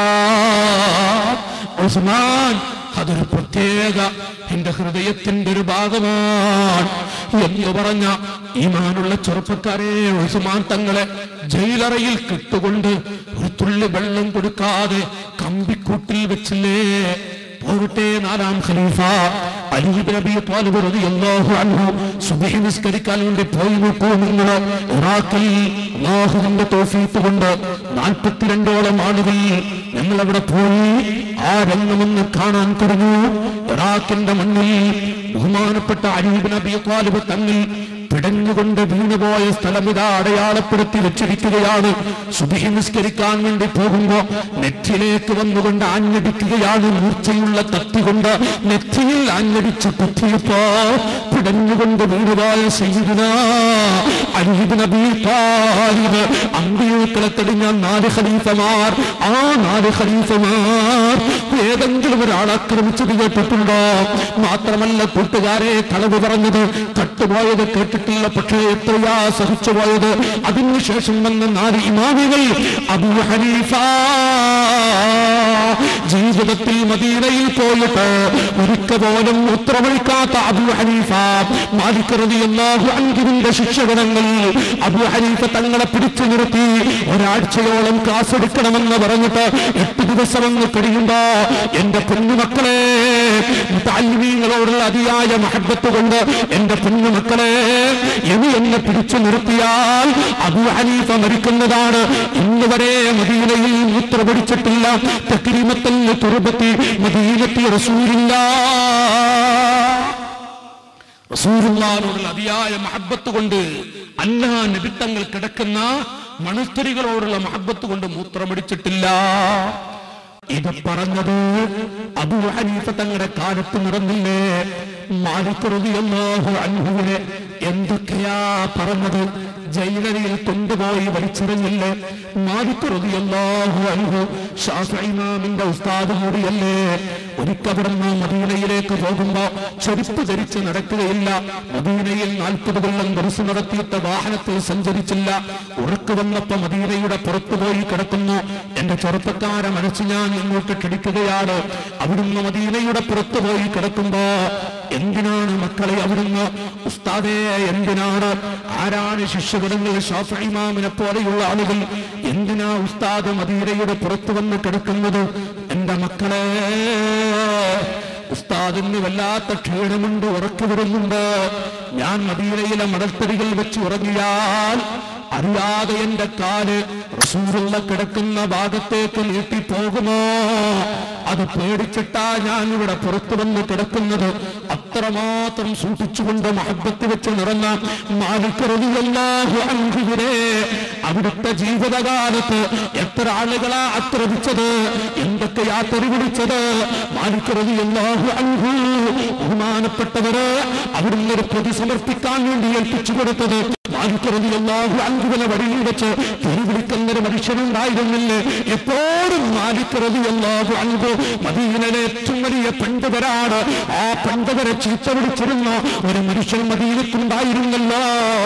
ഉസ്മാൻ അതൊരു പ്രത്യേക എന്റെ ഹൃദയത്തിന്റെ ഒരു ഭാഗമാണ് എന്ന് പറഞ്ഞ ഈമാനുള്ള ചെറുപ്പക്കാരെ ഉസ്മാൻ തങ്ങളെ ജയിലറയിൽ കിട്ടുകൊണ്ട് ഒരു തുള്ളി വെള്ളം കൊടുക്കാതെ കമ്പിക്കൂട്ടിൽ വെച്ചില്ലേ പോകട്ടെ നാലാം ഖലീഫ അലീബ് നബി ത്വാലിബ് റളിയല്ലാഹു അൻഹു സുബ്ഹി നിസ്കരിക്കാൻ വേണ്ടി പോയി നോക്കൂ നിങ്ങൾ ഇറാഖിൽ അല്ലാഹുവിന്റെ തൗഫീഖ് കൊണ്ട് നാൽപ്പത്തിരണ്ടോളം ആളുകൾ ഞങ്ങൾ അവിടെ പോയി ആ രംഗമൊന്ന് കാണാൻ കഴിഞ്ഞു ഇറാഖിന്റെ മണ്ണിൽ ബഹുമാനപ്പെട്ട അലീബ് നബി ത്വാലിബ് തങ്ങൾ പിടഞ്ഞുകൊണ്ട് വീണുപോയ സ്ഥലം ഇതാ അടയാളപ്പെടുത്തി വെച്ചിരിക്കുകയാണ് സുബിഹി നിസ്കരിക്കാൻ വേണ്ടി പോകുമ്പോ നെറ്റിലേക്ക് വന്നുകൊണ്ട് ആഞ്ഞടിക്കുകയാണ് മൂർച്ചയുള്ള കത്തി കൊണ്ട് നെറ്റിയിൽ ആഞ്ഞടിച്ച് കുത്തിയപ്പോ പിടഞ്ഞുകൊണ്ട് വീണുപോയ സയ്യിദിന അലീബ് നബി താലിബ് അമ്പിയൂക്കളെ തെളിഞ്ഞ നാല് ഖലീഫമാർ ആ നാല് ഖലീഫമാർ ഏതെങ്കിലും ഒരാൾ ആക്രമിച്ചത് കേട്ടിട്ടുണ്ടോ മാത്രമല്ല കൂട്ടുകാരെ കളവ് പറഞ്ഞത് കട്ടുപോയത് കേട്ടിട്ടില്ല പക്ഷേ എത്രയാ സഹിച്ചു പോയത് അതിനുശേഷം വന്ന നാല് ഇമാമികൾ അബൂ ഹനീഫ ജീവിതത്തിൽ മദീനയിൽ പോയിട്ട് ഒരിക്ക പോലും ഉത്തരവഴിക്കാത്ത അബൂ ഹനീഫ മാലിക് റളിയല്ലാഹു അൻഹുവിന്റെ ശിക്ഷകണങ്ങൾ അബൂ ഹനീഫ തങ്ങളെ പിടിച്ചു നിർത്തി ഒരാഴ്ചയോളം ക്ലാസ് എടുക്കണമെന്ന് പറഞ്ഞിട്ട് എട്ട് ദിവസം അങ്ങ് കഴിയുമ്പോ എന്റെ പൊന്നുമക്കളെ താല്മീങ്ങളോടുള്ള അതിയായ മഹബത്ത് കൊണ്ട് എന്റെ പൊന്നുമക്കളെ ഇനി എന്നെ പിടിച്ചു നിർത്തിയാൽ അബൂ ഹനീഫ മരിക്കുന്നതാണ് ഇന്ന് വരെ മദീനയിൽ മൂത്ര പിടിച്ചിട്ടില്ല തക്രീമത്തല്ല തുറബത്തി മദീനത്തി റസൂലില്ല റസൂലുള്ളാഹിനോടുള്ള അതിയായ മഹബത്ത് കൊണ്ട് അല്ലാ നിബിത്തങ്ങൾ കിടക്കുന്ന മണസ്തരികളോടുള്ള മഹബത്ത് കൊണ്ട് മൂത്രമടിച്ചിട്ടില്ല ഇത് പറഞ്ഞത് അബൂ ഹനീഫ തങ്ങളുടെ കാലത്ത് നടന്നില്ലേ മാലിക് റളിയല്ലാഹു അൻഹുവിനെ എന്തൊക്കെയാ പറഞ്ഞത് ജയിലരിയിൽ കൊണ്ടുപോയി വലിച്ചെറിഞ്ഞില്ലേ മാലിക് റളിയല്ലാഹു അൻഹു ഷാഫിഈ ഇമാമിന്റെ ഉസ്താദ് കൂടിയല്ലേ ഒരിക്കവിടുന്ന് മദീനയിലേക്ക് പോകുമ്പോ ചെരുപ്പ് ധരിച്ച് നടക്കുകയില്ല മദീനയിൽ നാൽപ്പത് കൊല്ലം ദർശ നടത്തിയിട്ട് വാഹനത്തിൽ സഞ്ചരിച്ചില്ല ഉറക്കു വന്നപ്പോ മദീനയുടെ പുറത്തു പോയി കിടക്കുന്നു എന്റെ ചെറുപ്പക്കാരെ മനസ്സ് ഞാൻ ഇങ്ങോട്ട് ക്ഷണിക്കുകയാണ് അവിടുന്ന് മദീനയുടെ പുറത്തു പോയി കിടക്കുമ്പോ എന്തിനാണ് മക്കളെ അവിടുന്ന് ഉസ്താദേ എന്തിനാണ് ആരാണ് ശിഷ്യഗണങ്ങൾ ഷാഫിമാമിനെ പോലെയുള്ള ആളുകൾ എന്തിനാ ഉസ്താദ് മദീനയുടെ പുറത്തു വന്ന് കിടക്കുന്നത് എന്റെ മക്കളെ ഉസ്താദിന് വല്ലാത്ത ക്ഷീണമുണ്ട് ഉറക്കു വരുന്നുണ്ട് ഞാൻ മദീനയിലെ മടൽത്തടികൾ വെച്ച് ഉറങ്ങിയാൽ അറിയാതെ എന്റെ കാല് റസൂറുള്ള കിടക്കുന്ന ഭാഗത്തേക്ക് നീട്ടിപ്പോകുമോ അത് പേടിച്ചിട്ടാ ഞാൻ ഇവിടെ പുറത്തു വന്ന് കിടക്കുന്നത് അത്രമാത്രം സൂക്ഷിച്ചുകൊണ്ട് മഹബത്ത് വെച്ച് നിറഞ്ഞ മാലിക്കറിയാഹു അൻഹുവിനെ അവിടുത്തെ ജീവിതകാലത്ത് എത്ര ആളുകളാ ആക്രമിച്ചത് എന്തൊക്കെയാ തെരുവിളിച്ചത് മാലിക്കറിയാഹു അൻഹു ബഹുമാനപ്പെട്ടവര് അവിടുന്ന് ഒരു പ്രതി സമർപ്പിക്കാൻ വേണ്ടി ഏൽപ്പിച്ചു കൊടുത്തത് മാലിക്കറിയാഹു അൻഹുവിനെ വഴിയിൽ വെച്ച് തെരുവിളിക്കുന്ന ഒരു മനുഷ്യനുണ്ടായിരുന്നില്ലേ എപ്പോഴും മാലിക്കറിയാഹു അൻഹു മദീനയിലെ ഏറ്റവും വലിയ പണ്ഡിതരാണ് ആ പണ്ഡിതരെ ചീത്ത വിളിച്ചിരുന്ന ഒരു മനുഷ്യൻ മദീനത്തുണ്ടായിരുന്നല്ലോ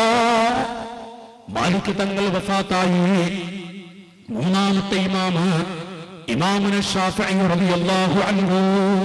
മാലിക് തങ്ങൾ വഫാത്തായി മൂന്നാമത്തെ ഇമാമ് ഇമാമുന ഷാഫിഈ റളിയല്ലാഹു അൻഹു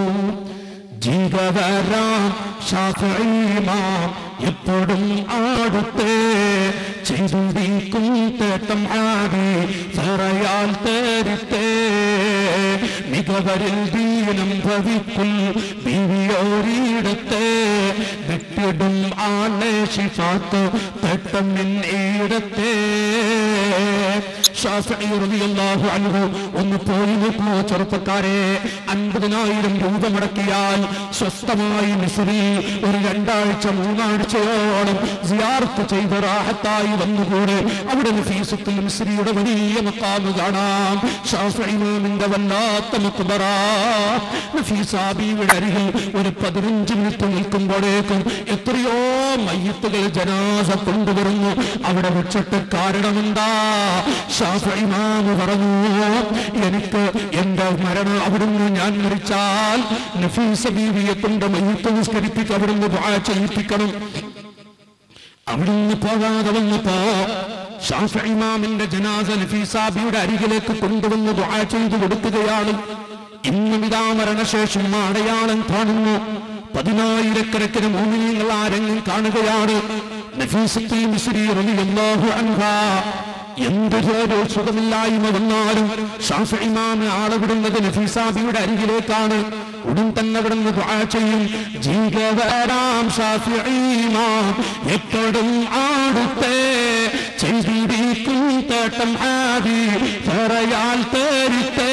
ജീവവരാം ഷാഫിഈ ഇമാം എപ്പോഴും ആടുത്തേ ചെയ്തുടിക്കും തേട്ടം ആടി ഫറയാൽ തേരിത്തേ മികവരിൽ ദീനം ഭവിക്കും ബീവിയോരിടത്തെ വിട്ടിടും ആളെ ശിഫാത്ത് പെട്ടെന്നിടത്തെ ഷാഫിഈ റളിയല്ലാഹു അൻഹു ഒന്ന് പോയി നോക്കൂ ചെറുപ്പക്കാരെ അൻപതിനായിരം രൂപ മുടക്കിയാൽ സ്വസ്ഥമായി മിസ്രി ഒരു രണ്ടാഴ്ച മൂന്നാഴ്ചയോളം സിയാർത്ത് ചെയ്ത് റാഹത്തായി വന്നുകൂടെ അവിടെ നഫീസത്തുൽ മിസ്രിയുടെ വലിയ മക്കാമ് കാണാം ഷാഫിഈ ഇമാമിന്റെ വല്ലാത്ത മുഖബറ നഫീസാബിയുടെ അരികിൽ ഒരു പതിനഞ്ച് മിനിറ്റ് നിൽക്കുമ്പോഴേക്കും എത്രയോ മയ്യത്തുകൾ ജനാസ കൊണ്ടുവരുന്നു അവിടെ വെച്ചിട്ട് കാരണമെന്താ ഷാഫിഈ ഇമാം പറഞ്ഞു എനിക്ക് എന്റെ മരണം അവിടുന്ന് ഞാൻ മരിച്ചാൽ നഫീസ ബീവിയെ കൊണ്ട് മയ്യത്ത് നിസ്കരിപ്പിച്ച് അവിടുന്ന് ദുആ ചെയ്യിപ്പിക്കണം അവിടുന്ന് പോകാതെ വന്നപ്പോ ഷാഫി ഇമാമിന്റെ ജനാസ നഫീസാബിയുടെ അരികിലേക്ക് കൊണ്ടുവന്ന് ദുആ ചെയ്തു കൊടുക്കുകയാണ് ഇന്നും ഇതാ മരണശേഷം ആ അടയാളം കാണുന്നു പതിനായിരക്കണക്കിന് മോമിനിയങ്ങൾ ആ രംഗം കാണുകയാണ് നഫീസത്തിൽ മിസ്രി റളിയല്ലാഹു അൻഹാ എന്തൊരു സുഖമില്ലായ്മ വന്നാലും ഷാഫി ഇമാമ് ആളെ വിടുന്നത് നഫീസാബിയുടെ അരികിലേക്കാണ് ഉടൻ തന്നെ വിടുന്ന് ദുആ ചെയ്യും ജീവരാം ഷാഫി ഇമാം എപ്പോഴും ആടുത്തേ ചെയ്തിരിക്കും തേട്ടം ആദി പറയാൽ തേരിത്തേ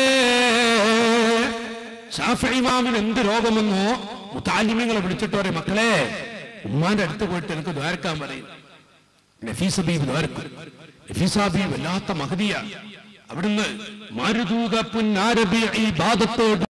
ഷാഫി ഇമാമിന് എന്ത് രോഗമെന്നോ മുത്താലിമ്യങ്ങളെ വിളിച്ചിട്ട് പറയും മക്കളെ ഉമ്മാന്റെ അടുത്ത് പോയിട്ട് എനിക്ക് ദ്വാരക്കാൻ പറയും നഫീസ ബീബ് ദ്വാരക്കും നഫീസ ബീബ് വല്ലാത്ത മഹതിയാണ് അവിടുന്ന് മരുതൂക പുന്നാരബി ഈ ബാധത്തോട്